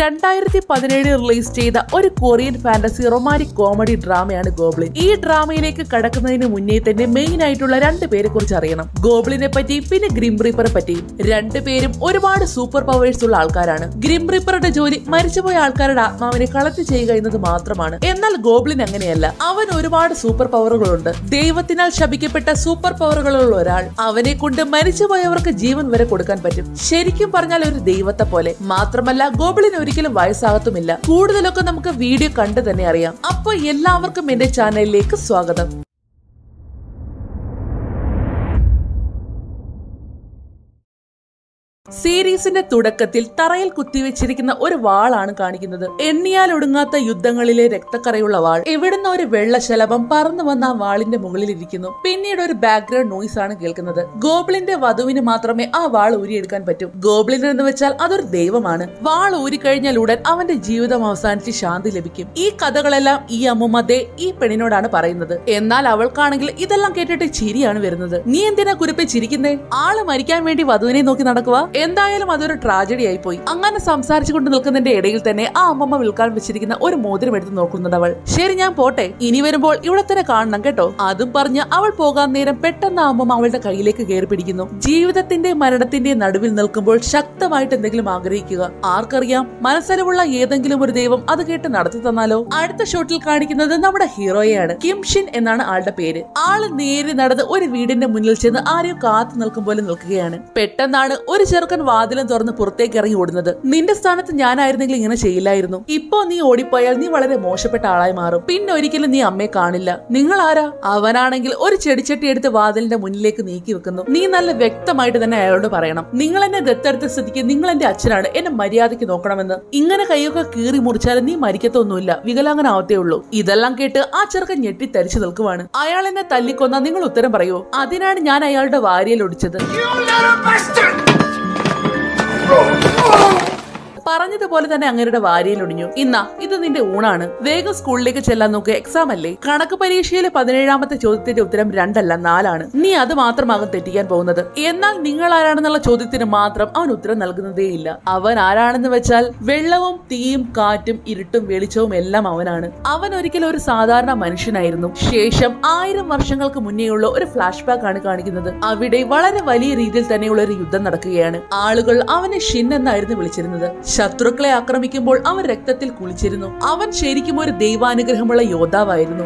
രണ്ടായിരത്തി പതിനേഴിൽ റിലീസ് ചെയ്ത ഒരു കൊറിയൻ ഫാന്റസി റൊമാൻറ്റിക് കോമഡി ഡ്രാമയാണ് ഗോബ്ലിൻ ഈ ഡ്രാമയിലേക്ക് കടക്കുന്നതിന് മുന്നേ തന്നെ മെയിൻ ആയിട്ടുള്ള രണ്ട് പേരെ കുറിച്ച് അറിയണം ഗോബ്ലിനെ പറ്റിയും പിന്നെ ഗ്രിം റീപ്പറെ പറ്റിയും രണ്ടുപേരും ഒരുപാട് സൂപ്പർ പവേഴ്സ് ഉള്ള ആൾക്കാരാണ് ഗ്രിം റീപ്പറുടെ ജോലി മരിച്ചുപോയ ആൾക്കാരുടെ ആത്മാവിനെ കളക്ട് ചെയ്യുക എന്നത് മാത്രമാണ് എന്നാൽ ഗോബ്ലിൻ അങ്ങനെയല്ല അവൻ ഒരുപാട് സൂപ്പർ പവറുകളുണ്ട് ദൈവത്തിനാൽ ശപിക്കപ്പെട്ട സൂപ്പർ പവറുകളുള്ള ഒരാൾ അവനെ കൊണ്ട് മരിച്ചുപോയവർക്ക് ജീവൻ വരെ കൊടുക്കാൻ പറ്റും ശരിക്കും പറഞ്ഞാൽ ഒരു ദൈവത്തെ പോലെ മാത്രമല്ല ഗോബിളിന് ഒരിക്കലും വയസ്സാകത്തുമില്ല കൂടുതലൊക്കെ നമുക്ക് വീഡിയോ കണ്ടു തന്നെ അറിയാം അപ്പൊ എല്ലാവർക്കും എന്റെ ചാനലിലേക്ക് സ്വാഗതം സീരീസിന്റെ തുടക്കത്തിൽ തറയിൽ കുത്തിവെച്ചിരിക്കുന്ന ഒരു വാളാണ് കാണിക്കുന്നത് എണ്ണിയാൽ ഒടുങ്ങാത്ത യുദ്ധങ്ങളിലെ രക്തക്കറയുള്ള വാൾ എവിടുന്ന ഒരു വെള്ളശലഭം പറന്നു വന്ന ആ വാളിന്റെ മുകളിൽ ഇരിക്കുന്നു പിന്നീട് ഒരു ബാക്ക്ഗ്രൗണ്ട് നോയ്സ് ആണ് കേൾക്കുന്നത് ഗോബ്ലിന്റെ വധുവിന് മാത്രമേ ആ വാൾ ഊരിയെടുക്കാൻ പറ്റൂ ഗോബ്ലിൻ എന്ന് വെച്ചാൽ അതൊരു ദൈവമാണ് വാൾ ഊരിക്കഴിഞ്ഞാൽ ഉടൻ അവന്റെ ജീവിതം അവസാനിച്ച് ശാന്തി ലഭിക്കും ഈ കഥകളെല്ലാം ഈ അമ്മുമ്മ ദേ ഈ പെണ്ണിനോടാണ് പറയുന്നത് എന്നാൽ അവൾക്കാണെങ്കിൽ ഇതെല്ലാം കേട്ടിട്ട് ചിരിയാണ് വരുന്നത് നീ എന്തിനാ കുരുപ്പെ ചിരിക്കുന്നേ ആള് മരിക്കാൻ വേണ്ടി വധുവിനെ നോക്കി നടക്കുക എന്തായാലും അതൊരു ട്രാജഡി ആയി പോയി അങ്ങനെ സംസാരിച്ചു കൊണ്ട് നിൽക്കുന്നതിന്റെ ഇടയിൽ തന്നെ ആ അമ്മമ്മ വിൽക്കാൻ വെച്ചിരിക്കുന്ന ഒരു മോതിരം എടുത്ത് നോക്കുന്നുണ്ട് അവൾ ശരി ഞാൻ പോട്ടെ ഇനി വരുമ്പോൾ ഇവിടെ തന്നെ കാണണം കേട്ടോ അതും പറഞ്ഞ് അവൾ പോകാൻ നേരം പെട്ടെന്ന് ആ അമ്മമ്മ അവളുടെ കയ്യിലേക്ക് കയറി പിടിക്കുന്നു ജീവിതത്തിന്റെ മരണത്തിന്റെ നടുവിൽ നിൽക്കുമ്പോൾ ശക്തമായിട്ട് എന്തെങ്കിലും ആഗ്രഹിക്കുക ആർക്കറിയാം മനസ്സരവുള്ള ഏതെങ്കിലും ഒരു ദൈവം അത് കേട്ട് നടത്തി തന്നാലോ അടുത്ത ഷോട്ടിൽ കാണിക്കുന്നത് നമ്മുടെ ഹീറോയെയാണ് കിംഷിൻ എന്നാണ് ആളുടെ പേര് ആള് നേരെ നടന്ന് ഒരു വീടിന്റെ മുന്നിൽ ചെന്ന് ആരെയോ കാത്തു നിൽക്കും പോലെ നിൽക്കുകയാണ് പെട്ടെന്നാണ് ഒരു ചെറുക്കൻ വാതിലും തുറന്ന് പുറത്തേക്ക് ഇറങ്ങി ഓടുന്നത് നിന്റെ സ്ഥാനത്ത് ഞാനായിരുന്നെങ്കിൽ ഇങ്ങനെ ചെയ്യില്ലായിരുന്നു ഇപ്പോ നീ ഓടിപ്പോയാൽ നീ വളരെ മോശപ്പെട്ട ആളായി മാറും പിന്നെ ഒരിക്കലും നീ അമ്മയെ കാണില്ല നിങ്ങൾ ആരാ അവനാണെങ്കിൽ ഒരു ചെടിച്ചട്ടി എടുത്ത് വാതിലിന്റെ മുന്നിലേക്ക് നീക്കി വെക്കുന്നു നീ നല്ല വ്യക്തമായിട്ട് തന്നെ അയാളോട് പറയണം നിങ്ങൾ എന്നെ ദത്തെടുത്ത സ്ഥിതിക്ക് നിങ്ങൾ എന്റെ അച്ഛനാണ് എന്നെ മര്യാദയ്ക്ക് നോക്കണമെന്ന് ഇങ്ങനെ കൈയൊക്കെ കീറി മുറിച്ചാലും നീ മരിക്കത്തൊന്നുമില്ല വികലാംഗനാവത്തേ ഉള്ളൂ ഇതെല്ലാം കേട്ട് ആ ചെറുക്കൻ ഞെട്ടി തരിച്ചു നിൽക്കുവാണ് അയാൾ എന്നെ തല്ലിക്കൊന്ന നിങ്ങൾ ഉത്തരം പറയൂ അതിനാണ് ഞാൻ അയാളുടെ വാരിയിൽ ഒടിച്ചത് You little bastard! പറഞ്ഞതുപോലെ തന്നെ അങ്ങയുടെ വാരിയിൽ ഒടിഞ്ഞു ഇന്നാ ഇത് നിന്റെ ഊണാണ് വേഗം സ്കൂളിലേക്ക് ചെല്ലാൻ നോക്ക് എക്സാം അല്ലേ കണക്ക് പരീക്ഷയിലെ പതിനേഴാമത്തെ ചോദ്യത്തിന്റെ ഉത്തരം രണ്ടല്ല നാലാണ് നീ അത് മാത്രമാകും തെറ്റിക്കാൻ പോകുന്നത് എന്നാൽ നിങ്ങൾ ആരാണെന്നുള്ള ചോദ്യത്തിന് മാത്രം അവൻ ഉത്തരം നൽകുന്നതേയില്ല അവൻ ആരാണെന്ന് വെച്ചാൽ വെള്ളവും തീയും കാറ്റും ഇരുട്ടും വെളിച്ചവും എല്ലാം അവനാണ് അവൻ ഒരിക്കലും ഒരു സാധാരണ മനുഷ്യനായിരുന്നു ശേഷം ആയിരം വർഷങ്ങൾക്ക് മുന്നേയുള്ള ഒരു ഫ്ലാഷ് ബാക്ക് ആണ് കാണിക്കുന്നത് അവിടെ വളരെ വലിയ രീതിയിൽ തന്നെയുള്ള ഒരു യുദ്ധം നടക്കുകയാണ് ആളുകൾ അവനെ ഷിൻ എന്നായിരുന്നു വിളിച്ചിരുന്നത് ശത്രുക്കളെ ആക്രമിക്കുമ്പോൾ അവൻ രക്തത്തിൽ കുളിച്ചിരുന്നു അവൻ ശരിക്കും ഒരു ദൈവാനുഗ്രഹമുള്ള യോദ്ധാവായിരുന്നു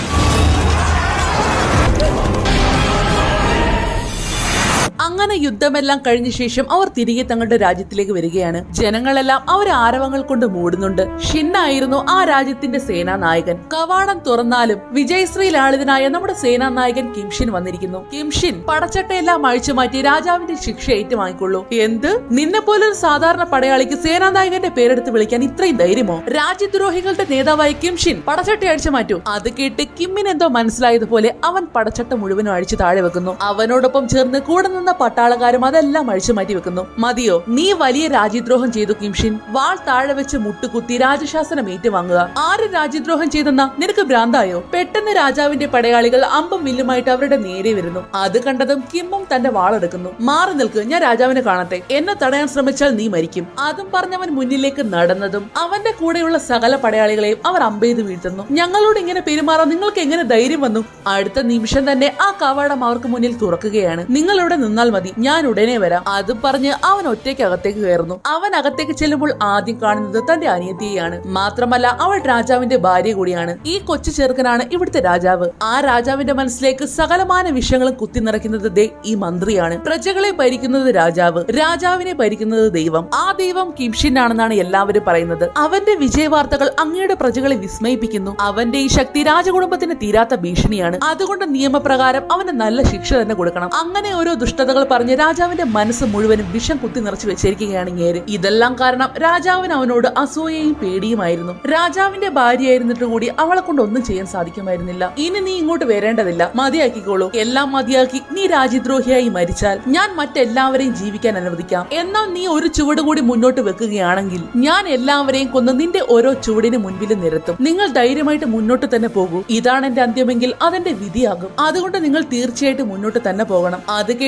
അങ്ങനെ യുദ്ധമെല്ലാം കഴിഞ്ഞ ശേഷം അവർ തിരികെ തങ്ങളുടെ രാജ്യത്തിലേക്ക് വരികയാണ് ജനങ്ങളെല്ലാം അവരെ ആരവങ്ങൾ കൊണ്ട് മൂടുന്നുണ്ട് ഷിന്നായിരുന്നു ആ രാജ്യത്തിന്റെ സേനാ നായകൻ കവാടം തുറന്നാലും വിജയശ്രീ ലാളിതനായ നമ്മുടെ സേനാ നായകൻ കിംഷിൻ വന്നിരിക്കുന്നു കിംഷിൻ പടച്ചട്ടയെല്ലാം അഴിച്ചു മാറ്റി രാജാവിന്റെ ശിക്ഷ ഏറ്റുവാങ്ങിക്കൊള്ളൂ എന്ത് നിന്നെ പോലൊരു സാധാരണ പടയാളിക്ക് സേനാ നായകന്റെ പേരെടുത്ത് വിളിക്കാൻ ഇത്രയും ധൈര്യമോ രാജ്യദ്രോഹികളുടെ നേതാവായ കിംഷിൻ പടച്ചട്ട അഴിച്ചു മാറ്റൂ അത് കേട്ട് കിമ്മിന് എന്തോ മനസ്സിലായതുപോലെ അവൻ പടച്ചട്ട മുഴുവനും അഴിച്ചു താഴെ വെക്കുന്നു അവനോടൊപ്പം ചേർന്ന് കൂടെ നിന്ന പട്ടാളക്കാരും അതെല്ലാം അഴിച്ചു മാറ്റി വെക്കുന്നു മതിയോ നീ വലിയ രാജ്യദ്രോഹം ചെയ്തു കിംഷിൻ വാൾ താഴെ വെച്ച് മുട്ടുകുത്തി രാജശാസനം ഏറ്റുവാങ്ങുക ആര് രാജ്യദ്രോഹം ചെയ്തെന്ന നിനക്ക് ഭ്രാന്തായോ പെട്ടെന്ന് രാജാവിന്റെ പടയാളികൾ അമ്പും വില്ലുമായിട്ട് അവരുടെ നേരെ വരുന്നു അത് കണ്ടതും കിമ്മും തന്റെ വാളെടുക്കുന്നു മാറി നിൽക്ക് ഞാൻ രാജാവിനെ കാണട്ടെ എന്നെ തടയാൻ ശ്രമിച്ചാൽ നീ മരിക്കും അതും പറഞ്ഞവൻ മുന്നിലേക്ക് നടന്നതും അവന്റെ കൂടെയുള്ള സകല പടയാളികളെയും അവർ അമ്പെയ്ത് വീഴ്ത്തുന്നു ഞങ്ങളോട് ഇങ്ങനെ പെരുമാറാൻ നിങ്ങൾക്ക് എങ്ങനെ ധൈര്യം വന്നു അടുത്ത നിമിഷം തന്നെ ആ കവാടം അവർക്ക് മുന്നിൽ തുറക്കുകയാണ് നിങ്ങൾ ഇവിടെ നിന്നാൽ മതി ഞാൻ ഉടനെ വരാം അത് പറഞ്ഞ് അവൻ ഒറ്റയ്ക്ക് അകത്തേക്ക് കയറുന്നു അവൻ അകത്തേക്ക് ചെല്ലുമ്പോൾ ആദ്യം കാണുന്നത് തന്റെ അനിയത്തിയെയാണ് മാത്രമല്ല അവൾ രാജാവിന്റെ ഭാര്യ കൂടിയാണ് ഈ കൊച്ചു ചെറുക്കനാണ് ഇവിടുത്തെ രാജാവ് ആ രാജാവിന്റെ മനസ്സിലേക്ക് സകലമാന വിഷയങ്ങളും കുത്തി നിറയ്ക്കുന്നത് ദേ ഈ മന്ത്രിയാണ് പ്രജകളെ ഭരിക്കുന്നത് രാജാവ് രാജാവിനെ ഭരിക്കുന്നത് ദൈവം ആ ദൈവം കിംഷിൻ ആണെന്നാണ് എല്ലാവരും പറയുന്നത് അവന്റെ വിജയവാർത്തകൾ അങ്ങയുടെ പ്രജകളെ വിസ്മയിപ്പിക്കുന്നു അവന്റെ ഈ ശക്തി രാജകുടുംബത്തിന് തീരാത്ത ഭീഷണിയാണ് അതുകൊണ്ട് നിയമപ്രകാരം അവന് നല്ല ശിക്ഷ തന്നെ കൊടുക്കണം അങ്ങനെ ഓരോ ദുഷ്ടതകൾ പറഞ്ഞ് രാജാവിന്റെ മനസ്സ് മുഴുവനും വിഷം കുത്തി നിറച്ചു വെച്ചിരിക്കുകയാണ് ഇങ്ങേര് ഇതെല്ലാം കാരണം രാജാവിന് അവനോട് അസൂയയും പേടിയുമായിരുന്നു രാജാവിന്റെ ഭാര്യയായിരുന്നിട്ട് കൂടി അവളെ കൊണ്ട് ഒന്നും ചെയ്യാൻ സാധിക്കുമായിരുന്നില്ല ഇനി നീ ഇങ്ങോട്ട് വരേണ്ടതില്ല മതിയാക്കിക്കോളൂ എല്ലാം മതിയാക്കി നീ രാജ്യദ്രോഹിയായി മരിച്ചാൽ ഞാൻ മറ്റെല്ലാവരെയും ജീവിക്കാൻ അനുവദിക്കാം എന്നാൽ നീ ഒരു ചുവട് കൂടി മുന്നോട്ട് വെക്കുകയാണെങ്കിൽ ഞാൻ എല്ലാവരെയും കൊന്ന് നിന്റെ ഓരോ ചുവടിന് മുൻപിൽ നിരത്തും നിങ്ങൾ ധൈര്യമായിട്ട് മുന്നോട്ട് തന്നെ പോകൂ ഇതാണ് എന്റെ അന്ത്യമെങ്കിൽ അതെന്റെ വിധിയാകും അതുകൊണ്ട് നിങ്ങൾ തീർച്ചയായിട്ടും മുന്നോട്ട് തന്നെ പോകണം അത് കേട്ടതും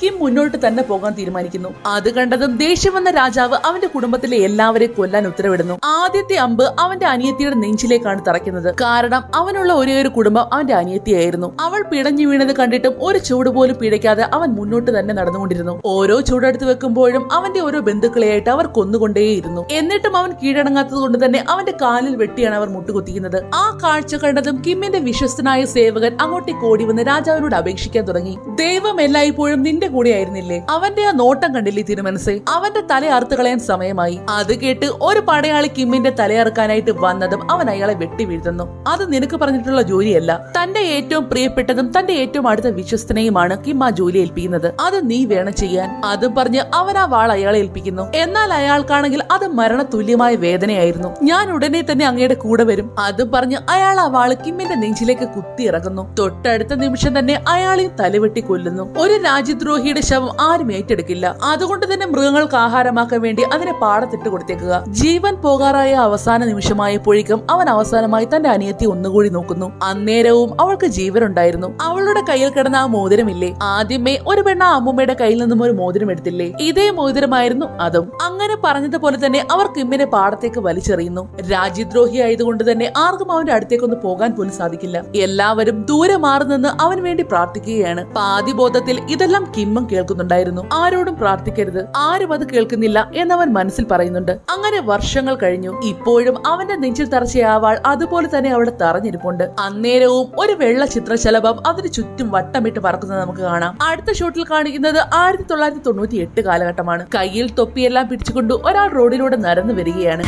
കിം മുന്നോട്ട് തന്നെ പോകാൻ തീരുമാനിക്കുന്നു അത് കണ്ടതും ദേഷ്യം വന്ന രാജാവ് അവന്റെ കുടുംബത്തിലെ എല്ലാവരെയും കൊല്ലാൻ ഉത്തരവിടുന്നു ആദ്യത്തെ അമ്പ് അവന്റെ അനിയത്തിയുടെ നെഞ്ചിലേക്കാണ് തറയ്ക്കുന്നത് കാരണം അവനുള്ള ഒരേ ഒരു കുടുംബം അവന്റെ അനിയത്തിയായിരുന്നു അവൾ പിടഞ്ഞു വീണത് കണ്ടിട്ടും ഒരു ചൂട് പോലും പിഴയ്ക്കാതെ അവൻ മുന്നോട്ട് തന്നെ നടന്നുകൊണ്ടിരുന്നു ഓരോ ചൂടെടുത്ത് വെക്കുമ്പോഴും അവന്റെ ഓരോ ബന്ധുക്കളെയായിട്ട് അവർ കൊന്നുകൊണ്ടേയിരുന്നു എന്നിട്ടും അവൻ കീഴടങ്ങാത്തത് കൊണ്ട് തന്നെ അവന്റെ കാലിൽ വെട്ടിയാണ് അവർ മുട്ടുകുത്തിക്കുന്നത് ആ കാഴ്ച കണ്ടതും കിമ്മിന്റെ വിശ്വസ്തനായ സേവകൻ അങ്ങോട്ടേക്ക് ഓടി വന്ന് രാജാവിനോട് അപേക്ഷിക്കാൻ തുടങ്ങി ദൈവം എല്ലായ്പ്പോഴും നിന്റെ കൂടെ ആയിരുന്നില്ലേ അവന്റെ ആ നോട്ടം കണ്ടില്ലേ തിരുമനസ് അവന്റെ തല അറുത്ത് കളയാൻ സമയമായി അത് കേട്ട് ഒരു പടയാളി കിമ്മിന്റെ തലയറുക്കാനായിട്ട് വന്നതും അവൻ അയാളെ വെട്ടി വീഴ്ത്തുന്നു അത് നിനക്ക് പറഞ്ഞിട്ടുള്ള ജോലിയല്ല തന്റെ ഏറ്റവും പ്രിയപ്പെട്ടതും തന്റെ ഏറ്റവും അടുത്ത വിശ്വസ്തനെയുമാണ് കിം ആ ജോലി ഏൽപ്പിക്കുന്നത് അത് നീ വേണം ചെയ്യാൻ അതും പറഞ്ഞ് അവൻ ആ വാൾ അയാളെ ഏൽപ്പിക്കുന്നു എന്നാൽ അയാൾക്കാണെങ്കിൽ അത് മരണ തുല്യമായ വേദനയായിരുന്നു ഞാൻ ഉടനെ തന്നെ അങ്ങയുടെ കൂടെ വരും അതും പറഞ്ഞ് അയാൾ ആ വാള് കിമ്മിന്റെ നെഞ്ചിലേക്ക് കുത്തി ഇറങ്ങുന്നു തൊട്ടടുത്ത നിമിഷം തന്നെ അയാളെയും തലവെട്ടി കൊല്ലുന്നു ഒരു രാജ്യദ്രോഹിയുടെ ശവം ആരും ഏറ്റെടുക്കില്ല അതുകൊണ്ട് തന്നെ മൃഗങ്ങൾക്ക് ആഹാരമാക്കാൻ വേണ്ടി അതിനെ പാടത്തിട്ട് കൊടുത്തേക്കുക ജീവൻ പോകാറായ അവസാന നിമിഷമായപ്പോഴേക്കും അവൻ അവസാനമായി തന്റെ അനിയത്തി ഒന്നുകൂടി നോക്കുന്നു അന്നേരവും അവൾക്ക് ജീവനുണ്ടായിരുന്നു അവളുടെ കയ്യിൽ കിടന്ന ആ മോതിരമില്ലേ ആദ്യമേ ഒരു പെണ്ണ അമ്മൂമ്മയുടെ കയ്യിൽ നിന്നും ഒരു മോതിരം എടുത്തില്ലേ ഇതേ മോതിരമായിരുന്നു അതും അങ്ങനെ പറഞ്ഞതുപോലെ തന്നെ അവർ കിമ്മിനെ പാടത്തേക്ക് വലിച്ചെറിയുന്നു രാജ്യദ്രോഹി ആയതുകൊണ്ട് തന്നെ ആർക്കും അവന്റെ അടുത്തേക്കൊന്ന് പോകാൻ പോലും സാധിക്കില്ല എല്ലാവരും ദൂരെ മാറി നിന്ന് അവന് വേണ്ടി പ്രാർത്ഥിക്കുകയാണ് പാതിബോധത്തിൽ ഇതെല്ലാം കിമ്മും കേൾക്കുന്നുണ്ടായിരുന്നു ആരോടും പ്രാർത്ഥിക്കരുത് ആരും അത് കേൾക്കുന്നില്ല എന്നവൻ മനസ്സിൽ പറയുന്നുണ്ട് അങ്ങനെ വർഷങ്ങൾ കഴിഞ്ഞു ഇപ്പോഴും അവന്റെ നെഞ്ചിൽ തറച്ച ആ വാൾ അതുപോലെ തന്നെ അവിടെ തറഞ്ഞിരിപ്പുണ്ട് അന്നേരവും ഒരു വെള്ള ചിത്രശലഭം അതിന് ചുറ്റും വട്ടമിട്ട് പറക്കുന്നത് നമുക്ക് കാണാം അടുത്ത ഷോട്ടിൽ കാണിക്കുന്നത് ആയിരത്തി തൊള്ളായിരത്തി തൊണ്ണൂറ്റി എട്ട് കാലഘട്ടമാണ് കയ്യിൽ തൊപ്പിയെല്ലാം പിടിച്ചുകൊണ്ട് ഒരാൾ റോഡിലൂടെ നടന്നു വരികയാണ്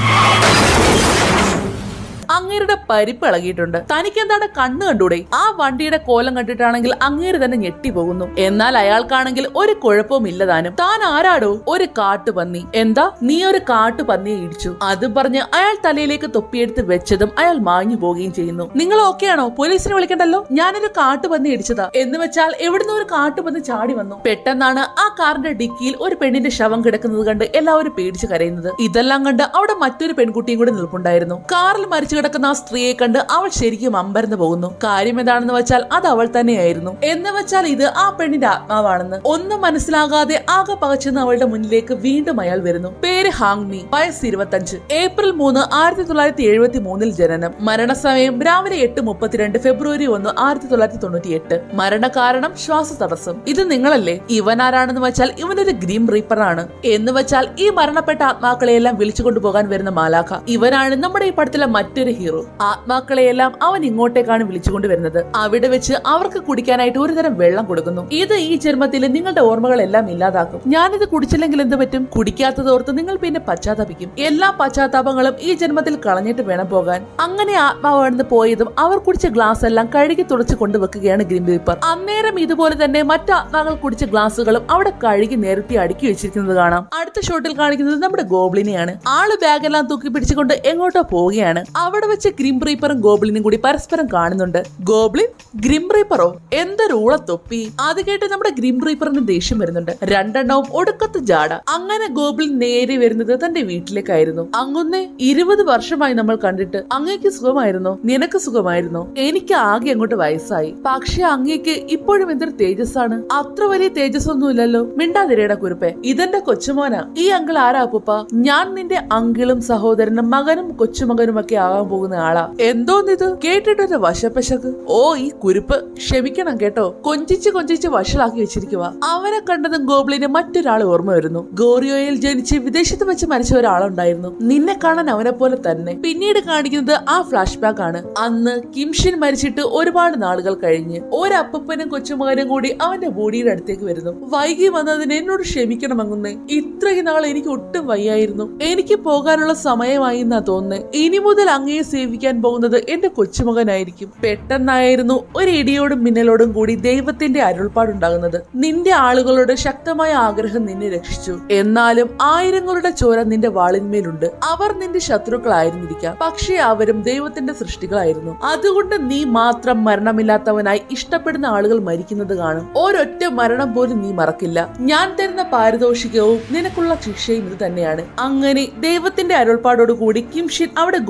അങ്ങേരുടെ പരിപ്പ് ഇളകിയിട്ടുണ്ട് തനിക്ക് എന്താണ് കണ്ണ് കണ്ടൂടെ ആ വണ്ടിയുടെ കോലം കണ്ടിട്ടാണെങ്കിൽ അങ്ങേര് തന്നെ ഞെട്ടിപ്പോകുന്നു എന്നാൽ അയാൾക്കാണെങ്കിൽ ഒരു കുഴപ്പവും ഇല്ലതാനും താൻ ആരാടോ ഒരു കാട്ടുപന്നി എന്താ നീ ഒരു കാട്ടുപന്നിയെ ഇടിച്ചു അത് പറഞ്ഞ് അയാൾ തലയിലേക്ക് തൊപ്പിയെടുത്ത് വെച്ചതും അയാൾ മാഞ്ഞു പോവുകയും ചെയ്യുന്നു നിങ്ങൾ ഓക്കെയാണോ പോലീസിനെ വിളിക്കണ്ടല്ലോ ഞാനൊരു കാട്ടുപന്നി ഇടിച്ചതാ എന്ന് വെച്ചാൽ എവിടുന്ന് ഒരു കാട്ടുപന്നി ചാടി വന്നു പെട്ടെന്നാണ് ആ കാറിന്റെ ഡിക്കിയിൽ ഒരു പെണ്ണിന്റെ ശവം കിടക്കുന്നത് കണ്ട് എല്ലാവരും പേടിച്ച് കരയുന്നത് ഇതെല്ലാം കണ്ട് അവിടെ മറ്റൊരു പെൺകുട്ടിയും കൂടി നിൽപ്പുണ്ടായിരുന്നു കാറിൽ മരിച്ചു കിടക്കുന്ന ആ സ്ത്രീയെ കണ്ട് അവൾ ശരിക്കും അമ്പരന്ന് പോകുന്നു കാര്യം എന്താണെന്ന് വെച്ചാൽ അത് അവൾ തന്നെയായിരുന്നു എന്ന് വെച്ചാൽ ഇത് ആ പെണ്ണിന്റെ ആത്മാവാണെന്ന് ഒന്നും മനസ്സിലാകാതെ ആകെ പകച്ചെന്ന് അവളുടെ മുന്നിലേക്ക് വീണ്ടും അയാൾ വരുന്നു പേര് ഹാങ്മി വയസ്സ് ഇരുപത്തഞ്ച് ഏപ്രിൽ മൂന്ന് ആയിരത്തി തൊള്ളായിരത്തി എഴുപത്തി മൂന്നിൽ ജനനം മരണസമയം രാവിലെ എട്ട് മുപ്പത്തിരണ്ട് ഫെബ്രുവരി ഒന്ന് ആയിരത്തി തൊള്ളായിരത്തി തൊണ്ണൂറ്റി എട്ട് മരണകാരണം ശ്വാസ തടസ്സം ഇത് നിങ്ങളല്ലേ ഇവൻ ആരാണെന്ന് വെച്ചാൽ ഇവനൊരു ഗ്രീം റീപ്പർ ആണ് എന്ന് വെച്ചാൽ ഈ മരണപ്പെട്ട ആത്മാക്കളെയെല്ലാം വിളിച്ചു കൊണ്ടുപോകാൻ വരുന്ന മാലാഖ ഇവനാണ് നമ്മുടെ ഈ പടത്തിലെ മറ്റൊരു ഹീറോ ആത്മാക്കളെയെല്ലാം അവൻ ഇങ്ങോട്ടേക്കാണ് വിളിച്ചുകൊണ്ട് വരുന്നത് അവിടെ വെച്ച് അവർക്ക് കുടിക്കാനായിട്ട് ഒരു തരം വെള്ളം കൊടുക്കുന്നു ഇത് ഈ ജന്മത്തിൽ നിങ്ങളുടെ ഓർമ്മകളെല്ലാം ഇല്ലാതാക്കും ഞാനിത് കുടിച്ചില്ലെങ്കിൽ എന്ത് പറ്റും കുടിക്കാത്തതോർത്ത് നിങ്ങൾ പിന്നെ പശ്ചാത്തപിക്കും എല്ലാ പശ്ചാത്താപങ്ങളും ഈ ജന്മത്തിൽ കളഞ്ഞിട്ട് വേണം പോകാൻ അങ്ങനെ ആത്മാവാണെന്ന് പോയതും അവർ കുടിച്ച ഗ്ലാസ് എല്ലാം കഴുകി തുടച്ച് കൊണ്ടുവെക്കുകയാണ് ഗ്രീൻ റീപ്പർ അന്നേരം ഇതുപോലെ തന്നെ മറ്റു ആത്മാക്കൾ കുടിച്ച ഗ്ലാസുകളും അവിടെ കഴുകി നേരത്തെ അടുക്കി വെച്ചിരിക്കുന്നത് കാണാം അടുത്ത ഷോട്ടിൽ കാണിക്കുന്നത് നമ്മുടെ ഗോബ്ലിനെയാണ് ആള് ബാഗെല്ലാം തൂക്കി പിടിച്ചുകൊണ്ട് എങ്ങോട്ടോ പോവുകയാണ് അവിടെ വെച്ച് ഗ്രിം റീപ്പറും ഗോബ്ലിനും കൂടി പരസ്പരം കാണുന്നുണ്ട് ഗോബ്ലിൻ ഗ്രിം റീപ്പറോ എന്തൊരു ഊളത്തൊപ്പി അത് കേട്ട് നമ്മുടെ ഗ്രിം റീപ്പറിന് ദേഷ്യം വരുന്നുണ്ട് രണ്ടെണ്ണവും ഒടുക്കത്ത് ജാട അങ്ങനെ ഗോബ്ലിൻ നേരെ വരുന്നത് തന്റെ വീട്ടിലേക്കായിരുന്നു അങ്ങൊന്നേ ഇരുപത് വർഷമായി നമ്മൾ കണ്ടിട്ട് അങ്ങേക്ക് സുഖമായിരുന്നോ നിനക്ക് സുഖമായിരുന്നോ എനിക്ക് ആകെ അങ്ങോട്ട് വയസ്സായി പക്ഷെ അങ്ങേക്ക് ഇപ്പോഴും എന്തൊരു തേജസ്സാണ് അത്ര വലിയ തേജസ് ഒന്നുമില്ലല്ലോ മിണ്ടാതിരയുടെ കുരുപ്പെ ഇതെന്റെ കൊച്ചുമോനാ ഈ അങ്കിൾ ആരാ അപ്പൂപ്പ ഞാൻ നിന്റെ അങ്കിളും സഹോദരനും മകനും കൊച്ചുമകനും ഒക്കെ ആകാൻ പോകുന്ന ആളാ എന്തോന്നിത് കേട്ടിട്ടൊരു വശപ്പശക്ക് ഓ ഈ കുരുപ്പ് ക്ഷമിക്കണം കേട്ടോ കൊഞ്ചിച്ച് കൊഞ്ചിച്ച് വഷളാക്കി വെച്ചിരിക്കുക അവനെ കണ്ടതും ഗോബ്ലിന് മറ്റൊരാൾ ഓർമ്മ വരുന്നു ഗോറിയോയിൽ ജനിച്ച് വിദേശത്ത് വെച്ച് മരിച്ച ഒരാളുണ്ടായിരുന്നു നിന്നെ കാണാൻ അവനെ പോലെ തന്നെ പിന്നീട് കാണിക്കുന്നത് ആ ഫ്ലാഷ് ബാക്ക് ആണ് അന്ന് കിംഷിൻ മരിച്ചിട്ട് ഒരുപാട് നാളുകൾ കഴിഞ്ഞ് ഒരപ്പനും കൊച്ചുമകനും കൂടി അവന്റെ ബോഡിയുടെ അടുത്തേക്ക് വരുന്നു വൈകി വന്നതിന് എന്നോട് ക്ഷമിക്കണം അങ്ങുന്നേ ഇത്രയും നാൾ എനിക്ക് ഒട്ടും വയ്യായിരുന്നു എനിക്ക് പോകാനുള്ള സമയമായി എന്നാ തോന്നുന്നേ ഇനി മുതൽ അങ്ങയെ സേവിക്കാൻ പോകുന്നത് എന്റെ കൊച്ചുമകനായിരിക്കും പെട്ടെന്നായിരുന്നു ഒരു ഇടിയോടും മിന്നലോടും കൂടി ദൈവത്തിന്റെ അരുൾപ്പാടുണ്ടാകുന്നത് നിന്റെ ആളുകളുടെ ശക്തമായ ആഗ്രഹം നിന്നെ രക്ഷിച്ചു എന്നാലും ആയിരങ്ങളുടെ ചോര നിന്റെ വാളിന്മേലുണ്ട് അവർ നിന്റെ ശത്രുക്കളായിരുന്നിരിക്കാം പക്ഷേ അവരും ദൈവത്തിന്റെ സൃഷ്ടികളായിരുന്നു അതുകൊണ്ട് നീ മാത്രം മരണമില്ലാത്തവനായി ഇഷ്ടപ്പെടുന്ന ആളുകൾ മരിക്കുന്നത് കാണും ഒരൊറ്റ മരണം പോലും നീ മറക്കില്ല ഞാൻ തരുന്ന പാരിതോഷികവും നിനക്കുള്ള ശിക്ഷയും ഇത് തന്നെയാണ് അങ്ങനെ ദൈവത്തിന്റെ അരുൾപ്പാടോട് കൂടി കിംഷിൻ അവിടെ ഗോബ്ലിനായിട്ട്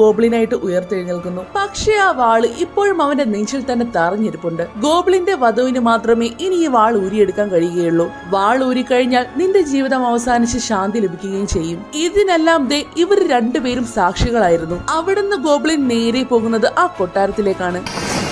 ശക്തിയായിട്ട് ഉയർത്തെഴുന്നേൽക്കുന്നു പക്ഷേ ആ വാള് ഇപ്പോഴും അവന്റെ നെഞ്ചിൽ തന്നെ തറഞ്ഞിരിപ്പുണ്ട് ഗോബ്ലിന്റെ വധുവിന് മാത്രമേ ഇനി ഈ വാൾ ഊരിയെടുക്കാൻ കഴിയുകയുള്ളൂ വാൾ ഊരിക്കഴിഞ്ഞാൽ നിന്റെ ജീവിതം അവസാനിച്ച് ശാന്തി ലഭിക്കുകയും ചെയ്യും ഇതിനെല്ലാം ദേ ഇവർ രണ്ടുപേരും സാക്ഷികളായിരുന്നു അവിടുന്ന് ഗോബ്ലിൻ നേരെ പോകുന്നത് ആ കൊട്ടാരത്തിലേക്കാണ്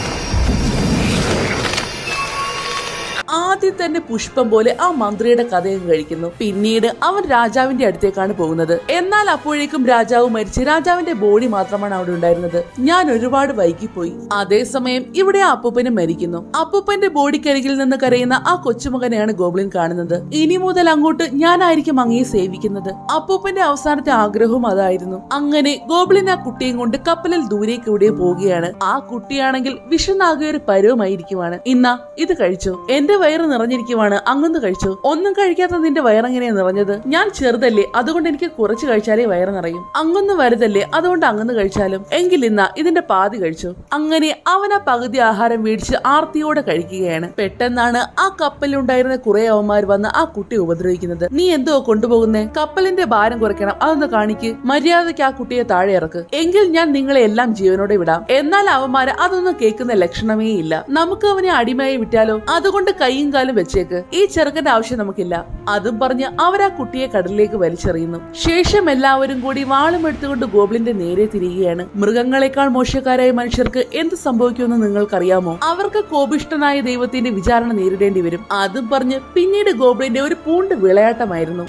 ആദ്യം തന്നെ പുഷ്പം പോലെ ആ മന്ത്രിയുടെ കഥയും കഴിക്കുന്നു പിന്നീട് അവൻ രാജാവിന്റെ അടുത്തേക്കാണ് പോകുന്നത് എന്നാൽ അപ്പോഴേക്കും രാജാവ് മരിച്ച് രാജാവിന്റെ ബോഡി മാത്രമാണ് അവിടെ ഉണ്ടായിരുന്നത് ഞാൻ ഒരുപാട് വൈകിപ്പോയി അതേസമയം ഇവിടെ ആ അപ്പൂപ്പന് മരിക്കുന്നു അപ്പൂപ്പന്റെ ബോഡിക്കരികിൽ നിന്ന് കരയുന്ന ആ കൊച്ചുമകനെയാണ് ഗോബ്ലിൻ കാണുന്നത് ഇനി മുതൽ അങ്ങോട്ട് ഞാനായിരിക്കും അങ്ങയെ സേവിക്കുന്നത് അപ്പൂപ്പന്റെ അവസാനത്തെ ആഗ്രഹവും അതായിരുന്നു അങ്ങനെ ഗോബ്ലിൻ ആ കുട്ടിയും കൊണ്ട് കപ്പലിൽ ദൂരേക്ക് ഇവിടെ പോവുകയാണ് ആ കുട്ടിയാണെങ്കിൽ വിഷനാകിയ ഒരു പരുവമായിരിക്കുവാണ് ഇന്ന ഇത് കഴിച്ചു എന്റെ വയറ് നിറഞ്ഞിരിക്കുവാണ് അങ്ങൊന്ന് കഴിച്ചു ഒന്നും കഴിക്കാത്ത നിന്റെ വയറെങ്ങനെയാ നിറഞ്ഞത് ഞാൻ ചെറുതല്ലേ അതുകൊണ്ട് എനിക്ക് കുറച്ച് കഴിച്ചാലേ വയറ് നിറയും അങ്ങൊന്ന് വലുതല്ലേ അതുകൊണ്ട് അങ്ങന്ന് കഴിച്ചാലും എങ്കിൽ ഇന്ന ഇതിന്റെ പാതി കഴിച്ചു അങ്ങനെ അവൻ ആ പകുതി ആഹാരം മേടിച്ച് ആർത്തിയോടെ കഴിക്കുകയാണ് പെട്ടെന്നാണ് ആ കപ്പലിലുണ്ടായിരുന്ന കുറെ അവന്മാർ വന്ന് ആ കുട്ടി ഉപദ്രവിക്കുന്നത് നീ എന്തോ കൊണ്ടുപോകുന്നേ കപ്പലിന്റെ ഭാരം കുറയ്ക്കണം അതൊന്ന് കാണിക്ക് മര്യാദയ്ക്ക് ആ കുട്ടിയെ താഴെ ഇറക്ക് എങ്കിൽ ഞാൻ നിങ്ങളെ എല്ലാം ജീവനോടെ വിടാം എന്നാൽ അവന്മാര് അതൊന്നും കേൾക്കുന്ന ലക്ഷണമേ ഇല്ല നമുക്ക് അവനെ അടിമയായി വിട്ടാലോ അതുകൊണ്ട് കൈയും കാലും വെച്ചേക്ക് ഈ ചെറുക്കന്റെ ആവശ്യം നമുക്കില്ല അതും പറഞ്ഞ് അവർ ആ കുട്ടിയെ കടലിലേക്ക് വലിച്ചെറിയുന്നു ശേഷം എല്ലാവരും കൂടി വാളും എടുത്തുകൊണ്ട് ഗോബ്ലിന്റെ നേരെ തിരികുകയാണ് മൃഗങ്ങളെക്കാൾ മോശക്കാരായ മനുഷ്യർക്ക് എന്ത് സംഭവിക്കുമെന്ന് നിങ്ങൾക്കറിയാമോ അവർക്ക് കോപിഷ്ടനായ ദൈവത്തിന്റെ വിചാരണ നേരിടേണ്ടി വരും അതും പറഞ്ഞ് പിന്നീട് ഗോബ്ലിന്റെ ഒരു പൂണ്ട് വിളയാട്ടമായിരുന്നു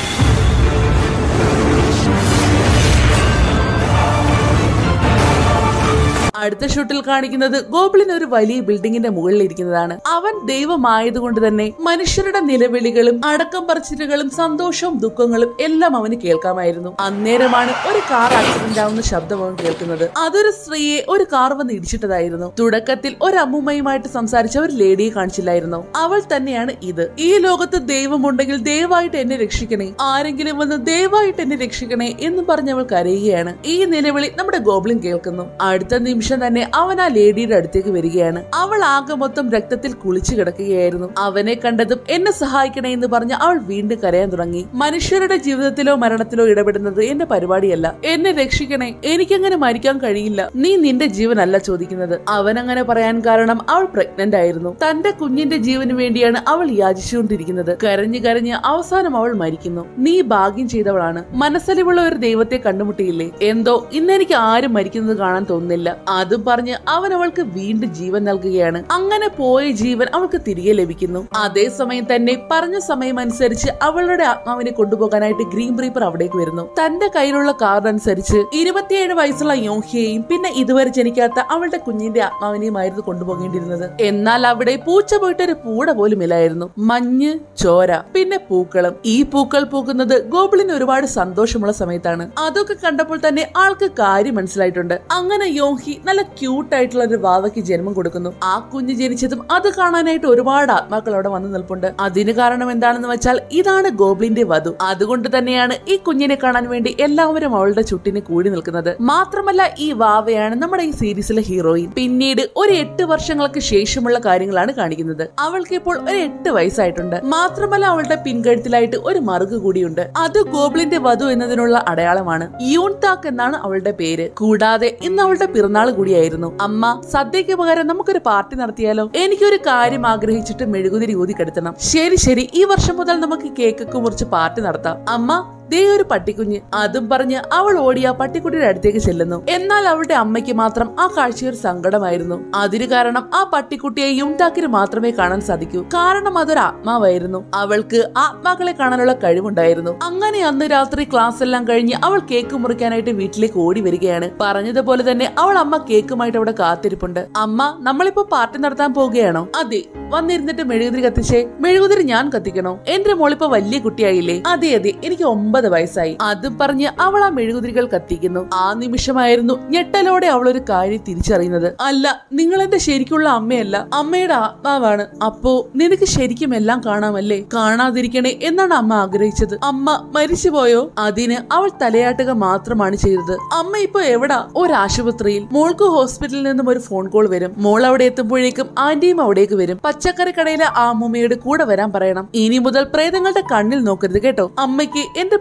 അടുത്ത ഷൂട്ടിൽ കാണിക്കുന്നത് ഗോബ്ലിൻ ഒരു വലിയ ബിൽഡിങ്ങിന്റെ മുകളിൽ ഇരിക്കുന്നതാണ് അവൻ ദൈവമായതുകൊണ്ട് തന്നെ മനുഷ്യരുടെ നിലവിളികളും അടക്കം പറച്ചിലുകളും സന്തോഷവും ദുഃഖങ്ങളും എല്ലാം അവന് കേൾക്കാമായിരുന്നു അന്നേരമാണ് ഒരു കാർ ആക്സിഡന്റ് ആവുന്ന ശബ്ദം അവൻ കേൾക്കുന്നത് അതൊരു സ്ത്രീയെ ഒരു കാർ വന്ന് ഇടിച്ചിട്ടതായിരുന്നു തുടക്കത്തിൽ ഒരു അമ്മുമ്മയുമായിട്ട് സംസാരിച്ച ഒരു ലേഡിയെ കാണിച്ചില്ലായിരുന്നു അവൾ തന്നെയാണ് ഇത് ഈ ലോകത്ത് ദൈവമുണ്ടെങ്കിൽ ദയവായിട്ട് എന്നെ രക്ഷിക്കണേ ആരെങ്കിലും വന്ന് ദയവായിട്ട് എന്നെ രക്ഷിക്കണേ എന്ന് പറഞ്ഞ് അവൾ കരയുകയാണ് ഈ നിലവിളി നമ്മുടെ ഗോബ്ലിൻ കേൾക്കുന്നു അടുത്ത നിമിഷം തന്നെ അവൻ ആ ലേഡിയുടെ അടുത്തേക്ക് വരികയാണ് അവൾ ആകെ മൊത്തം രക്തത്തിൽ കുളിച്ചു കിടക്കുകയായിരുന്നു അവനെ കണ്ടതും എന്നെ സഹായിക്കണേ എന്ന് പറഞ്ഞ് അവൾ വീണ്ടും കരയാൻ തുടങ്ങി മനുഷ്യരുടെ ജീവിതത്തിലോ മരണത്തിലോ ഇടപെടുന്നത് എന്റെ പരിപാടിയല്ല എന്നെ രക്ഷിക്കണേ എനിക്കങ്ങനെ മരിക്കാൻ കഴിയില്ല നീ നിന്റെ ജീവനല്ല ചോദിക്കുന്നത് അവൻ അങ്ങനെ പറയാൻ കാരണം അവൾ പ്രഗ്നന്റ് ആയിരുന്നു തന്റെ കുഞ്ഞിന്റെ ജീവന് വേണ്ടിയാണ് അവൾ യാചിച്ചുകൊണ്ടിരിക്കുന്നത് കരഞ്ഞു കരഞ്ഞ് അവസാനം അവൾ മരിക്കുന്നു നീ ഭാഗ്യം ചെയ്തവളാണ് മനസ്സലിവുള്ള ഒരു ദൈവത്തെ കണ്ടുമുട്ടിയില്ലേ എന്തോ ഇന്നെനിക്ക് ആരും മരിക്കുന്നത് കാണാൻ തോന്നുന്നില്ല അതും പറഞ്ഞ് അവൻ അവൾക്ക് വീണ്ടും ജീവൻ നൽകുകയാണ് അങ്ങനെ പോയ ജീവൻ അവൾക്ക് തിരികെ ലഭിക്കുന്നു അതേസമയം തന്നെ പറഞ്ഞ സമയം അനുസരിച്ച് അവളുടെ ആത്മാവിനെ കൊണ്ടുപോകാനായിട്ട് ഗ്രീൻ ബ്രീപ്പർ അവിടേക്ക് വരുന്നു തന്റെ കയ്യിലുള്ള കാർഡ് അനുസരിച്ച് ഇരുപത്തിയേഴ് വയസ്സുള്ള യോഹിയെയും പിന്നെ ഇതുവരെ ജനിക്കാത്ത അവളുടെ കുഞ്ഞിന്റെ ആത്മാവിനെയുമായിരുന്നു കൊണ്ടുപോകേണ്ടിയിരുന്നത് എന്നാൽ അവിടെ പൂച്ച പോയിട്ട് ഒരു പൂട പോലും ഇല്ലായിരുന്നു മഞ്ഞ് ചോര പിന്നെ പൂക്കളും ഈ പൂക്കൾ പൂക്കുന്നത് ഗോബിളിന് ഒരുപാട് സന്തോഷമുള്ള സമയത്താണ് അതൊക്കെ കണ്ടപ്പോൾ തന്നെ ആൾക്ക് കാര്യം മനസ്സിലായിട്ടുണ്ട് അങ്ങനെ യോഹി നല്ല ക്യൂട്ട് ആയിട്ടുള്ള ഒരു വാവയ്ക്ക് ജന്മം കൊടുക്കുന്നു ആ കുഞ്ഞ് ജനിച്ചതും അത് കാണാനായിട്ട് ഒരുപാട് ആത്മാക്കൾ അവിടെ വന്നു നിൽപ്പുണ്ട് അതിന് കാരണം എന്താണെന്ന് വെച്ചാൽ ഇതാണ് ഗോബ്ലിന്റെ വധു അതുകൊണ്ട് തന്നെയാണ് ഈ കുഞ്ഞിനെ കാണാൻ വേണ്ടി എല്ലാവരും അവളുടെ ചുട്ടിന് കൂടി നിൽക്കുന്നത് മാത്രമല്ല ഈ വാവയാണ് നമ്മുടെ ഈ സീരീസിലെ ഹീറോയിൻ പിന്നീട് ഒരു എട്ട് വർഷങ്ങൾക്ക് ശേഷമുള്ള കാര്യങ്ങളാണ് കാണിക്കുന്നത് അവൾക്ക് ഇപ്പോൾ ഒരു എട്ട് വയസ്സായിട്ടുണ്ട് മാത്രമല്ല അവളുടെ പിൻകഴുത്തിലായിട്ട് ഒരു മറുക് കൂടിയുണ്ട് അത് ഗോബ്ലിന്റെ വധു എന്നതിനുള്ള അടയാളമാണ് യൂൺതാക്ക് എന്നാണ് അവളുടെ പേര് കൂടാതെ ഇന്ന് അവളുടെ പിറന്നാൾ കൂടിയായിരുന്നു അമ്മ സദ്യക്ക് പകരം നമുക്കൊരു പാർട്ടി നടത്തിയാലോ എനിക്കൊരു കാര്യം ആഗ്രഹിച്ചിട്ട് മെഴുകുതിരി ഊതി കെടുത്തണം ശരി ശരി ഈ വർഷം മുതൽ നമുക്ക് കേക്കൊക്കെ മുറിച്ച് പാർട്ടി നടത്താം അമ്മ ദേ ഒരു പട്ടിക്കുഞ്ഞ് അതും പറഞ്ഞ് അവൾ ഓടി ആ പട്ടിക്കുട്ടിയുടെ അടുത്തേക്ക് ചെല്ലുന്നു എന്നാൽ അവളുടെ അമ്മയ്ക്ക് മാത്രം ആ കാഴ്ച ഒരു സങ്കടമായിരുന്നു അതിന് കാരണം ആ പട്ടിക്കുട്ടിയെ യുംടാക്കിന് മാത്രമേ കാണാൻ സാധിക്കൂ കാരണം അതൊരു ആത്മാവായിരുന്നു അവൾക്ക് ആത്മാക്കളെ കാണാനുള്ള കഴിവുണ്ടായിരുന്നു അങ്ങനെ അന്ന് രാത്രി ക്ലാസ് എല്ലാം കഴിഞ്ഞ് അവൾ കേക്ക് മുറിക്കാനായിട്ട് വീട്ടിലേക്ക് ഓടി വരികയാണ് പറഞ്ഞതുപോലെ തന്നെ അവൾ അമ്മ കേക്കുമായിട്ട് അവിടെ കാത്തിരിപ്പുണ്ട് അമ്മ നമ്മളിപ്പോ പാർട്ടി നടത്താൻ പോവുകയാണോ അതെ വന്നിരുന്നിട്ട് മെഴുകുതിരി കത്തിച്ചേ മെഴുകുതിരി ഞാൻ കത്തിക്കണോ എന്റെ മോളിപ്പോ വലിയ കുട്ടിയായില്ലേ അതെ അതെ എനിക്ക് ഒമ്പത് വയസ്സായി അതും പറഞ്ഞ് അവൾ ആ മെഴുകുതിരികൾ കത്തിക്കുന്നു ആ നിമിഷമായിരുന്നു ഞെട്ടലോടെ അവൾ ഒരു കാര്യം തിരിച്ചറിയുന്നത് അല്ല നിങ്ങൾ എന്റെ ശരിക്കുള്ള അമ്മയല്ല അമ്മയുടെ ആത്മാവാണ് അപ്പോ നിനക്ക് ശരിക്കും എല്ലാം കാണാമല്ലേ കാണാതിരിക്കണേ എന്നാണ് അമ്മ ആഗ്രഹിച്ചത് അമ്മ മരിച്ചുപോയോ അതിന് അവൾ തലയാട്ടുക മാത്രമാണ് ചെയ്തത് അമ്മ ഇപ്പൊ എവിടാ ഒരു ആശുപത്രിയിൽ മോൾക്ക് ഹോസ്പിറ്റലിൽ നിന്നും ഒരു ഫോൺ കോൾ വരും മോൾ അവിടെ എത്തുമ്പോഴേക്കും ആന്റിയും അവിടേക്ക് വരും പച്ചക്കറി കടയിലെ ആ അമ്മൂമ്മയോട് കൂടെ വരാൻ പറയണം ഇനി മുതൽ പ്രേതങ്ങളുടെ കണ്ണിൽ നോക്കരുത് കേട്ടോ അമ്മയ്ക്ക് എന്റെ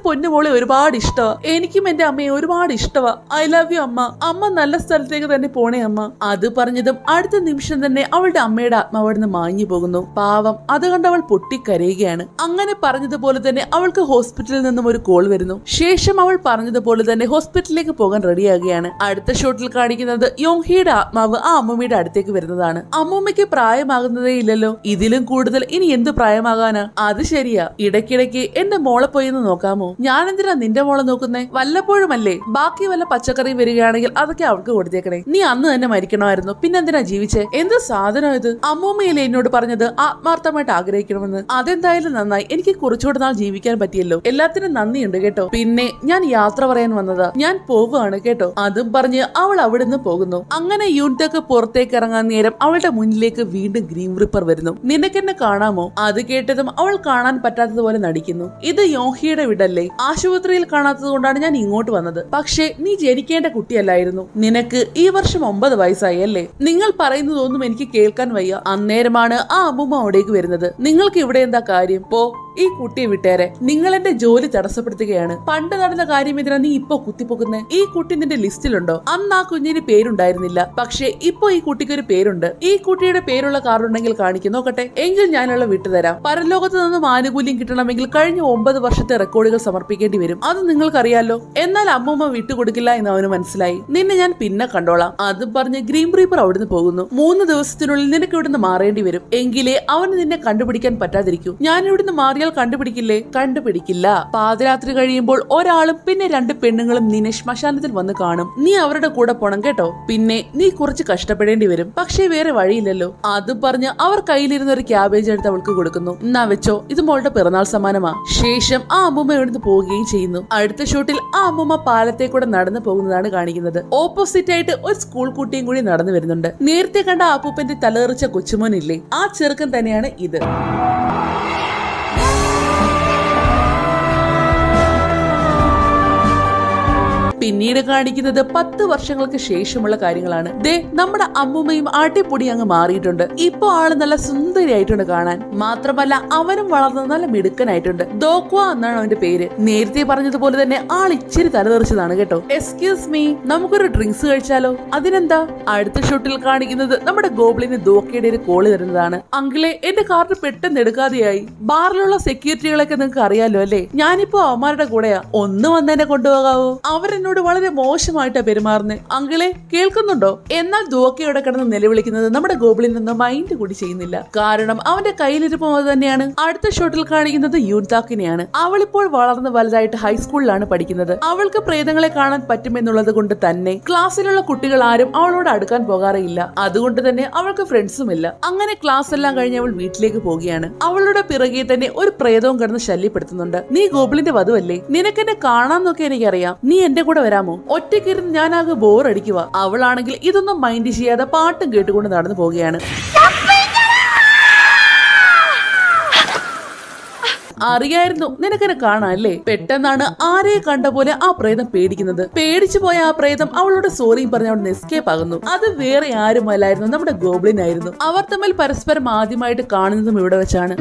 പൊന്നുമോളെ ഒരുപാട് ഇഷ്ടമാ എനിക്കും എന്റെ അമ്മയെ ഒരുപാട് ഇഷ്ടമാ ഐ ലവ് യു അമ്മ അമ്മ നല്ല സ്ഥലത്തേക്ക് തന്നെ പോണേ അമ്മ അത് പറഞ്ഞതും അടുത്ത നിമിഷം തന്നെ അവളുടെ അമ്മയുടെ ആത്മാവ് അവിടുന്ന് മാഞ്ഞു പോകുന്നു പാവം അത് കണ്ട് അവൾ പൊട്ടിക്കരയുകയാണ് അങ്ങനെ പറഞ്ഞതുപോലെ തന്നെ അവൾക്ക് ഹോസ്പിറ്റലിൽ നിന്നും ഒരു കോൾ വരുന്നു ശേഷം അവൾ പറഞ്ഞതുപോലെ തന്നെ ഹോസ്പിറ്റലിലേക്ക് പോകാൻ റെഡിയാകുകയാണ് അടുത്ത ഷോട്ടിൽ കാണിക്കുന്നത് യോങ്ഹിയുടെ ആത്മാവ് ആ അമ്മൂമ്മയുടെ അടുത്തേക്ക് വരുന്നതാണ് അമ്മൂമ്മയ്ക്ക് പ്രായമാകുന്നതേ ഇല്ലല്ലോ ഇതിലും കൂടുതൽ ഇനി എന്ത് പ്രായമാകാനാ അത് ശരിയാ ഇടയ്ക്കിടയ്ക്ക് എന്റെ മോളെ പോയി ഒന്ന് നോക്കാമോ ഞാൻ എന്തിനാ നിന്റെ മോളെ നോക്കുന്നേ വല്ലപ്പോഴും അല്ലേ ബാക്കി വല്ല പച്ചക്കറിയും വരികയാണെങ്കിൽ അതൊക്കെ അവൾക്ക് കൊടുത്തേക്കണേ നീ അന്ന് തന്നെ മരിക്കണമായിരുന്നു പിന്നെന്തിനാ ജീവിച്ചേ എന്ത് സാധനം ഇത് അമ്മൂമ്മയിലെ എന്നോട് പറഞ്ഞത് ആത്മാർത്ഥമായിട്ട് ആഗ്രഹിക്കണമെന്ന് അതെന്തായാലും നന്നായി എനിക്ക് കുറച്ചുകൂടെ നാൾ ജീവിക്കാൻ പറ്റിയല്ലോ എല്ലാത്തിനും നന്ദിയുണ്ട് കേട്ടോ പിന്നെ ഞാൻ യാത്ര പറയാൻ വന്നതാ ഞാൻ പോവുകയാണ് കേട്ടോ അതും പറഞ്ഞ് അവൾ അവിടുന്ന് പോകുന്നു അങ്ങനെ യൂണിറ്റൊക്കെ പുറത്തേക്ക് ഇറങ്ങാൻ നേരം അവളുടെ മുന്നിലേക്ക് വീണ്ടും ഗ്രീൻ റിപ്പർ വരുന്നു നിനക്കെന്നെ കാണാമോ അത് കേട്ടതും അവൾ കാണാൻ പറ്റാത്തതുപോലെ നടിക്കുന്നു ഇത് യോഹിയുടെ വീടല്ലേ ആശുപത്രിയിൽ കാണാത്തത് കൊണ്ടാണ് ഞാൻ ഇങ്ങോട്ട് വന്നത് പക്ഷേ നീ ജനിക്കേണ്ട കുട്ടിയല്ലായിരുന്നു നിനക്ക് ഈ വർഷം ഒമ്പത് വയസ്സായി അല്ലേ നിങ്ങൾ പറയുന്നതൊന്നും എനിക്ക് കേൾക്കാൻ വയ്യ അന്നേരമാണ് ആ അമ്മുമ്മ അവിടേക്ക് വരുന്നത് നിങ്ങൾക്ക് ഇവിടെ എന്താ കാര്യം പോ ഈ കുട്ടിയെ വിട്ടേരെ നിങ്ങൾ എന്റെ ജോലി തടസ്സപ്പെടുത്തുകയാണ് പണ്ട് നടന്ന കാര്യം എന്തിനാ നീ ഇപ്പൊ കുത്തിപ്പൊക്കുന്നേ ഈ കുട്ടി നിന്റെ ലിസ്റ്റിലുണ്ടോ അന്ന് ആ കുഞ്ഞിന് പേരുണ്ടായിരുന്നില്ല പക്ഷേ ഇപ്പൊ ഈ കുട്ടിക്ക് ഒരു പേരുണ്ട് ഈ കുട്ടിയുടെ പേരുള്ള കാർഡ് ഉണ്ടെങ്കിൽ കാണിക്കും നോക്കട്ടെ എങ്കിൽ ഞാനുള്ള വിട്ടുതരാം പരലോകത്ത് നിന്നും ആനുകൂല്യം കിട്ടണമെങ്കിൽ കഴിഞ്ഞ ഒമ്പത് വർഷത്തെ റെക്കോർഡുകൾ സമർപ്പിക്കേണ്ടി വരും അത് നിങ്ങൾക്കറിയാലോ എന്നാൽ അമ്മൂമ്മ വിട്ടുകൊടുക്കില്ല എന്ന് അവന് മനസ്സിലായി നിന്നെ ഞാൻ പിന്നെ കണ്ടോളാം അത് പറഞ്ഞ് ഗ്രീൻ റീപ്പർ അവിടുന്ന് പോകുന്നു മൂന്ന് ദിവസത്തിനുള്ളിൽ നിനക്ക് ഇവിടുന്ന് മാറേണ്ടി വരും എങ്കിലേ അവന് നിന്നെ കണ്ടുപിടിക്കാൻ പറ്റാതിരിക്കൂ ഞാൻ ഇവിടുന്ന് മാറിയാൽ കണ്ടുപിടിക്കില്ലേ കണ്ടുപിടിക്കില്ല പാതിരാത്രി കഴിയുമ്പോൾ ഒരാളും പിന്നെ രണ്ട് പെണ്ണുങ്ങളും നിന്നെ ശ്മശാനത്തിൽ വന്ന് കാണും നീ അവരുടെ കൂടെ പോണം കേട്ടോ പിന്നെ നീ കുറച്ച് കഷ്ടപ്പെടേണ്ടി വരും പക്ഷേ വേറെ വഴിയില്ലല്ലോ അത് പറഞ്ഞ് അവർ കയ്യിലിരുന്ന ഒരു ക്യാബേജ് എടുത്ത് അവൾക്ക് കൊടുക്കുന്നു എന്നാ വെച്ചോ ഇത് മോളുടെ പിറന്നാൾ സമ്മാനമാ ശേഷം ആ അമ്മൂമ്മ ഇവിടുന്ന് പോവുകയും ചെയ്യുന്നു അടുത്ത ഷൂട്ടിൽ ആ അമ്മൂമ്മ പാലത്തെ കൂടെ നടന്നു പോകുന്നതാണ് കാണിക്കുന്നത് ഓപ്പോസിറ്റ് ആയിട്ട് ഒരു സ്കൂൾ കുട്ടിയും കൂടി നടന്നു വരുന്നുണ്ട് നേരത്തെ കണ്ട ആ അപ്പൂപ്പന്റെ തലതെറിച്ച കൊച്ചുമോനില്ലേ ആ ചെറുക്കൻ തന്നെയാണ് ഇത് പിന്നീട് കാണിക്കുന്നത് പത്ത് വർഷങ്ങൾക്ക് ശേഷമുള്ള കാര്യങ്ങളാണ് ദേ നമ്മുടെ അമ്മൂമ്മയും ആട്ടിപ്പൊടി അങ്ങ് മാറിയിട്ടുണ്ട് ഇപ്പൊ ആള് നല്ല സുന്ദരിയായിട്ടുണ്ട് കാണാൻ മാത്രമല്ല അവനും വളർന്ന് നല്ല മിടുക്കനായിട്ടുണ്ട് ദോക്വ എന്നാണ് അവന്റെ പേര് നേരത്തെ പറഞ്ഞതുപോലെ തന്നെ ആൾ ഇച്ചിരി തലതെറിച്ചതാണ് കേട്ടോ എക്സ്ക്യൂസ് മീ നമുക്കൊരു ഡ്രിങ്ക്സ് കഴിച്ചാലോ അതിനെന്താ അടുത്ത ഷോട്ടിൽ കാണിക്കുന്നത് നമ്മുടെ ഗോബ്ലിന് ദോക്കയുടെ ഒരു കോള് വരുന്നതാണ് അങ്കിളെ എന്റെ കാർഡ് പെട്ടെന്ന് എടുക്കാതെയായി ബാറിലുള്ള സെക്യൂരിറ്റികളൊക്കെ നിങ്ങൾക്ക് അറിയാലോ അല്ലേ ഞാനിപ്പോ അവന്മാരുടെ കൂടെയാ ഒന്ന് വന്നെന്നെ കൊണ്ടുപോകാവോ അവരെന്നോട് വളരെ മോശമായിട്ടാ പെരുമാറുന്നത് അങ്കിളെ കേൾക്കുന്നുണ്ടോ എന്നാൽ ദോക്കയോടെ കിടന്ന് നിലവിളിക്കുന്നത് നമ്മുടെ ഗോബിളിൽ നിന്ന് മൈൻഡ് കൂടി ചെയ്യുന്നില്ല കാരണം അവന്റെ കയ്യിലിരിപ്പം അത് തന്നെയാണ് അടുത്ത ഷോട്ടിൽ കാണിക്കുന്നത് യൂൻതാക്കിനെയാണ് അവളിപ്പോൾ വളർന്ന് വലുതായിട്ട് ഹൈസ്കൂളിലാണ് പഠിക്കുന്നത് അവൾക്ക് പ്രേതങ്ങളെ കാണാൻ പറ്റുമെന്നുള്ളത് കൊണ്ട് തന്നെ ക്ലാസ്സിലുള്ള കുട്ടികൾ ആരും അവളോട് അടുക്കാൻ പോകാറേയില്ല അതുകൊണ്ട് തന്നെ അവൾക്ക് ഫ്രണ്ട്സും ഇല്ല അങ്ങനെ ക്ലാസ് എല്ലാം കഴിഞ്ഞ് അവൾ വീട്ടിലേക്ക് പോവുകയാണ് അവളുടെ പിറകെ തന്നെ ഒരു പ്രേതവും കിടന്ന് ശല്യപ്പെടുത്തുന്നുണ്ട് നീ ഗോബിളിന്റെ വധുവല്ലേ നിനക്കെന്നെ കാണാന്നൊക്കെ എനിക്കറിയാം നീ എന്റെ കൂടെ വരാമോ ഒറ്റയ്ക്കിരുന്ന് ഞാനാകെ ബോർ അടിക്കുക അവളാണെങ്കിൽ ഇതൊന്നും മൈൻഡ് ചെയ്യാതെ പാട്ടും കേട്ടുകൊണ്ട് നടന്നു പോവുകയാണ് അറിയായിരുന്നു നിനക്കെന്നെ കാണാം അല്ലേ പെട്ടെന്നാണ് ആരെയെ കണ്ട പോലെ ആ പ്രേതം പേടിക്കുന്നത് പേടിച്ചു പോയ ആ പ്രേതം അവളോട് സോറിയും പറഞ്ഞ് അവിടെ എസ്കേപ്പ് ആകുന്നു അത് വേറെ ആരുമല്ലായിരുന്നു നമ്മുടെ ഗോബ്ലിൻ ആയിരുന്നു അവർ തമ്മിൽ പരസ്പരം ആദ്യമായിട്ട് കാണുന്നതും ഇവിടെ വെച്ചാണ്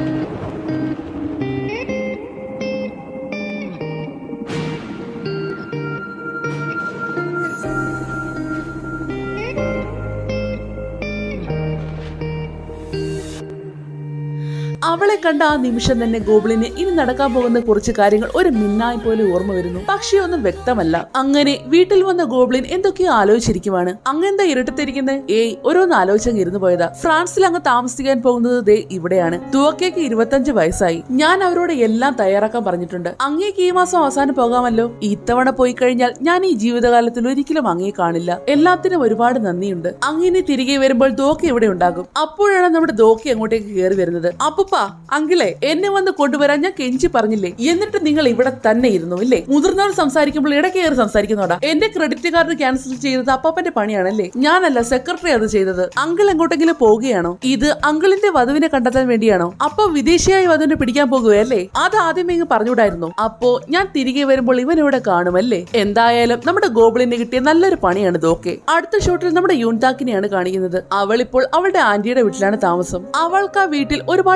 അവളെ കണ്ട ആ നിമിഷം തന്നെ ഗോബിളിന് ഇനി നടക്കാൻ പോകുന്ന കുറച്ച് കാര്യങ്ങൾ ഒരു മിന്നായി പോലെ ഓർമ്മ വരുന്നു പക്ഷേ ഒന്നും വ്യക്തമല്ല അങ്ങനെ വീട്ടിൽ വന്ന ഗോബ്ലിൻ എന്തൊക്കെയോ ആലോചിച്ചിരിക്കുവാണ് അങ്ങെന്താ ഇരുട്ടത്തിരിക്കുന്നത് ഏയ് ഓരോന്ന് ആലോചിച്ചങ്ങ് ഇരുന്നു പോയതാ ഫ്രാൻസിൽ അങ്ങ് താമസിക്കാൻ പോകുന്നത് ദേ ഇവിടെയാണ് തുവക്കേക്ക് ഇരുപത്തഞ്ച് വയസ്സായി ഞാൻ അവരോട് എല്ലാം തയ്യാറാക്കാൻ പറഞ്ഞിട്ടുണ്ട് അങ്ങേക്ക് ഈ മാസം അവസാനം പോകാമല്ലോ ഇത്തവണ പോയി കഴിഞ്ഞാൽ ഞാൻ ഈ ജീവിതകാലത്തിൽ ഒരിക്കലും അങ്ങേ കാണില്ല എല്ലാത്തിനും ഒരുപാട് നന്ദിയുണ്ട് അങ്ങനെ തിരികെ വരുമ്പോൾ ദോക്ക ഇവിടെ ഉണ്ടാകും അപ്പോഴാണ് നമ്മുടെ ദോക്ക അങ്ങോട്ടേക്ക് കയറി വരുന്നത് അപ്പുപ്പ അങ്കിളെ എന്നെ വന്ന് കൊണ്ടുവരാൻ ഞാൻ കെഞ്ചി പറഞ്ഞില്ലേ എന്നിട്ട് നിങ്ങൾ ഇവിടെ തന്നെ ഇരുന്നു ഇല്ലേ മുതിർന്നവർ സംസാരിക്കുമ്പോൾ ഇടയ്ക്ക് കയറി സംസാരിക്കുന്നോടാ എന്റെ ക്രെഡിറ്റ് കാർഡ് ക്യാൻസൽ ചെയ്തത് അപ്പാപ്പന്റെ പണിയാണല്ലേ ഞാനല്ല സെക്രട്ടറി അത് ചെയ്തത് അങ്കിൾ എങ്ങോട്ടെങ്കിലും പോവുകയാണോ ഇത് അങ്കിളിന്റെ വധുവിനെ കണ്ടെത്താൻ വേണ്ടിയാണോ അപ്പൊ വിദേശിയായ വധുവിനെ പിടിക്കാൻ പോകുകയല്ലേ അത് ആദ്യമേ ഇങ്ങ് പറഞ്ഞുകൂടായിരുന്നു അപ്പോ ഞാൻ തിരികെ വരുമ്പോൾ ഇവൻ ഇവിടെ കാണുമല്ലേ എന്തായാലും നമ്മുടെ ഗോബിളിന് കിട്ടിയ നല്ലൊരു പണിയാണ് ഇതൊക്കെ അടുത്ത ഷോട്ടിൽ നമ്മുടെ യൂൺതാക്കിനെയാണ് കാണിക്കുന്നത് അവൾ ഇപ്പോൾ അവളുടെ ആന്റിയുടെ വീട്ടിലാണ് താമസം അവൾക്ക് ആ വീട്ടിൽ ഒരുപാട് കഷ്ടപ്പാട്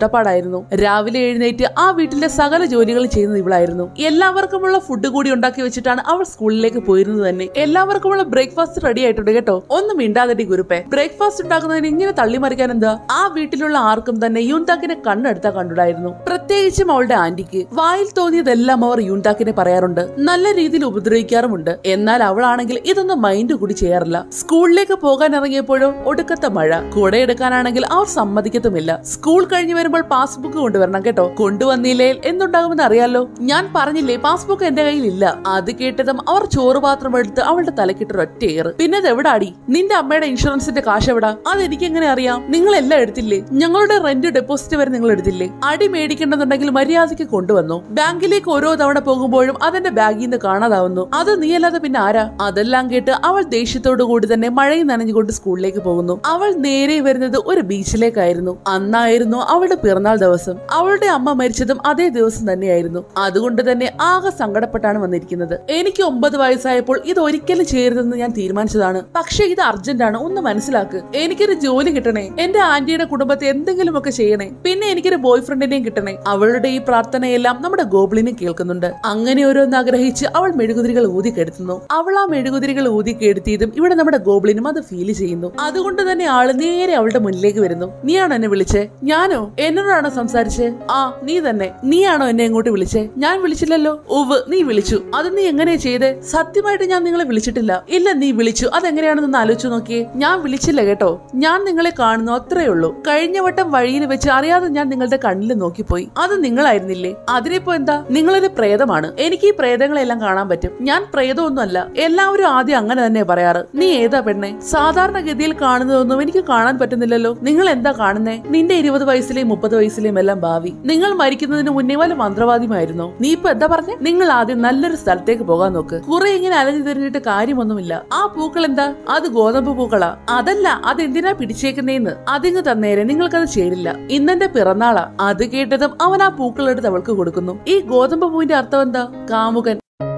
പെടാപ്പാടായിരുന്നു രാവിലെ എഴുന്നേറ്റ് ആ വീട്ടിലെ സകല ജോലികളും ചെയ്യുന്നത് ഇവളായിരുന്നു എല്ലാവർക്കുമുള്ള ഫുഡ് കൂടി ഉണ്ടാക്കി വെച്ചിട്ടാണ് അവൾ സ്കൂളിലേക്ക് പോയിരുന്നത് തന്നെ എല്ലാവർക്കുമുള്ള ബ്രേക്ക്ഫാസ്റ്റ് റെഡി ആയിട്ടുണ്ട് കേട്ടോ ഒന്നും മിണ്ടാതടി ഗുരുപ്പെ ബ്രേക്ക്ഫാസ്റ്റ് ഉണ്ടാക്കുന്നതിന് ഇങ്ങനെ തള്ളിമറിക്കാൻ എന്താ ആ വീട്ടിലുള്ള ആർക്കും തന്നെ യൂൺതാക്കിനെ കണ്ണെടുത്താ കണ്ടുടായിരുന്നു പ്രത്യേകിച്ചും അവളുടെ ആന്റിക്ക് വായിൽ തോന്നിയതെല്ലാം അവർ യൂൺതാക്കിനെ പറയാറുണ്ട് നല്ല രീതിയിൽ ഉപദ്രവിക്കാറുമുണ്ട് എന്നാൽ അവളാണെങ്കിൽ ഇതൊന്നും മൈൻഡ് കൂടി ചെയ്യാറില്ല സ്കൂളിലേക്ക് പോകാൻ ഇറങ്ങിയപ്പോഴും ഒടുക്കത്തെ മഴ കൂടെ എടുക്കാനാണെങ്കിൽ അവർ സമ്മതിക്കത്തുമില്ല സ്കൂൾ കഴിഞ്ഞ് വരുമ്പോൾ പാസ്ബുക്ക് കൊണ്ടുവരണം കേട്ടോ കൊണ്ടുവന്നില്ലേ എന്തുണ്ടാകുമെന്ന് അറിയാലോ ഞാൻ പറഞ്ഞില്ലേ പാസ്ബുക്ക് എന്റെ കയ്യിൽ ഇല്ല അത് കേട്ടതും അവർ ചോറ് പാത്രം എടുത്ത് അവളുടെ തലക്കിട്ടൊരു ഒറ്റ ഏറ് പിന്നെ അത് എവിടാടി നിന്റെ അമ്മയുടെ ഇൻഷുറൻസിന്റെ കാശ് എവിടാ അത് എനിക്ക് എങ്ങനെ അറിയാം നിങ്ങൾ എല്ലാം എടുത്തില്ലേ ഞങ്ങളുടെ റെന്റ് ഡെപ്പോസിറ്റ് വരെ നിങ്ങൾ എടുത്തില്ലേ അടി മേടിക്കേണ്ടെന്നുണ്ടെങ്കിൽ മര്യാദയ്ക്ക് കൊണ്ടുവന്നു ബാങ്കിലേക്ക് ഓരോ തവണ പോകുമ്പോഴും അതെന്റെ ബാഗിൽ നിന്ന് കാണാതാവുന്നു അത് നീയല്ലാതെ പിന്നെ ആരാ അതെല്ലാം കേട്ട് അവൾ ദേഷ്യത്തോടു കൂടി തന്നെ മഴയിൽ നനഞ്ഞുകൊണ്ട് സ്കൂളിലേക്ക് പോകുന്നു അവൾ നേരെ വരുന്നത് ഒരു ബീച്ചിലേക്കായിരുന്നു അന്നായിരുന്നു അവളുടെ പിറന്നാൾ ദിവസം അവളുടെ അമ്മ മരിച്ചതും അതേ ദിവസം തന്നെയായിരുന്നു അതുകൊണ്ട് തന്നെ ആകെ സങ്കടപ്പെട്ടാണ് വന്നിരിക്കുന്നത് എനിക്ക് ഒമ്പത് വയസ്സായപ്പോൾ ഇത് ഒരിക്കലും ചെയ്യരുതെന്ന് ഞാൻ തീരുമാനിച്ചതാണ് പക്ഷെ ഇത് അർജന്റ് ആണ് ഒന്ന് മനസ്സിലാക്ക് എനിക്കൊരു ജോലി കിട്ടണേ എന്റെ ആന്റിയുടെ കുടുംബത്തെ എന്തെങ്കിലുമൊക്കെ ചെയ്യണേ പിന്നെ എനിക്കൊരു ബോയ് ഫ്രണ്ടിനെയും കിട്ടണേ അവളുടെ ഈ പ്രാർത്ഥനയെല്ലാം നമ്മുടെ ഗോബ്ലിനും കേൾക്കുന്നുണ്ട് അങ്ങനെ ഓരോന്ന് ആഗ്രഹിച്ച് അവൾ മെഴുകുതിരികൾ ഊതി കെടുത്തുന്നു അവൾ ആ മെഴുകുതിരികൾ ഊതി കെടുത്തിയതും ഇവിടെ നമ്മുടെ ഗോബ്ലിനും അത് ഫീൽ ചെയ്യുന്നു അതുകൊണ്ട് തന്നെ ആള് നേരെ അവളുടെ മുന്നിലേക്ക് വരുന്നു നീയാണോ എന്നെ വിളിച്ചേ ഞാനോ എന്നോടാണോ സംസാരിച്ചേ ആ നീ തന്നെ നീയാണോ എന്നെ ഇങ്ങോട്ട് വിളിച്ചേ ഞാൻ വിളിച്ചില്ലല്ലോ ഉവ് നീ വിളിച്ചു അത് നീ എങ്ങനെയാ ചെയ്തേ സത്യമായിട്ട് ഞാൻ നിങ്ങളെ വിളിച്ചിട്ടില്ല ഇല്ല നീ വിളിച്ചു അതെങ്ങനെയാണെന്ന് ആലോചിച്ചു നോക്കിയേ ഞാൻ വിളിച്ചില്ല കേട്ടോ ഞാൻ നിങ്ങളെ കാണുന്നു അത്രേ ഉള്ളൂ കഴിഞ്ഞ വട്ടം വഴിയിൽ വെച്ച് അറിയാതെ ഞാൻ നിങ്ങളുടെ കണ്ണിൽ നോക്കിപ്പോയി അത് നിങ്ങളായിരുന്നില്ലേ അതിനിപ്പോ എന്താ നിങ്ങളൊരു പ്രേതമാണ് എനിക്ക് ഈ പ്രേതങ്ങളെല്ലാം കാണാൻ പറ്റും ഞാൻ പ്രേതമൊന്നുമല്ല എല്ലാവരും ആദ്യം അങ്ങനെ തന്നെ പറയാറ് നീ ഏതാ പെണ്ണെ സാധാരണഗതിയിൽ കാണുന്നതൊന്നും എനിക്ക് കാണാൻ പറ്റുന്നില്ലല്ലോ നിങ്ങൾ എന്താ കാണുന്നേ നിന്റെ ഇരുപത് വയസ്സിലെയും മുപ്പത് വയസ്സിലെയും എല്ലാം ഭാവി നിങ്ങൾ മരിക്കുന്നതിന് മുന്നേ വല്ല മന്ത്രവാദിയുമായിരുന്നോ നീ ഇപ്പൊ എന്താ പറഞ്ഞേ നിങ്ങൾ ആദ്യം നല്ലൊരു സ്ഥലത്തേക്ക് പോകാൻ നോക്ക് കുറെ ഇങ്ങനെ അലഞ്ഞു തിരിഞ്ഞിട്ട് കാര്യമൊന്നുമില്ല ആ പൂക്കൾ എന്താ അത് ഗോതമ്പ് പൂക്കളാ അതല്ല അതെന്തിനാ പിടിച്ചേക്കുന്നേന്ന് അതിങ്ങ് തന്നേരെ നിങ്ങൾക്കത് ചേരില്ല ഇന്നെന്റെ പിറന്നാളാ അത് കേട്ടതും അവൻ ആ പൂക്കൾ എടുത്ത് അവൾക്ക് കൊടുക്കുന്നു ഈ ഗോതമ്പ് പൂവിന്റെ അർത്ഥം എന്താ കാമുകൻ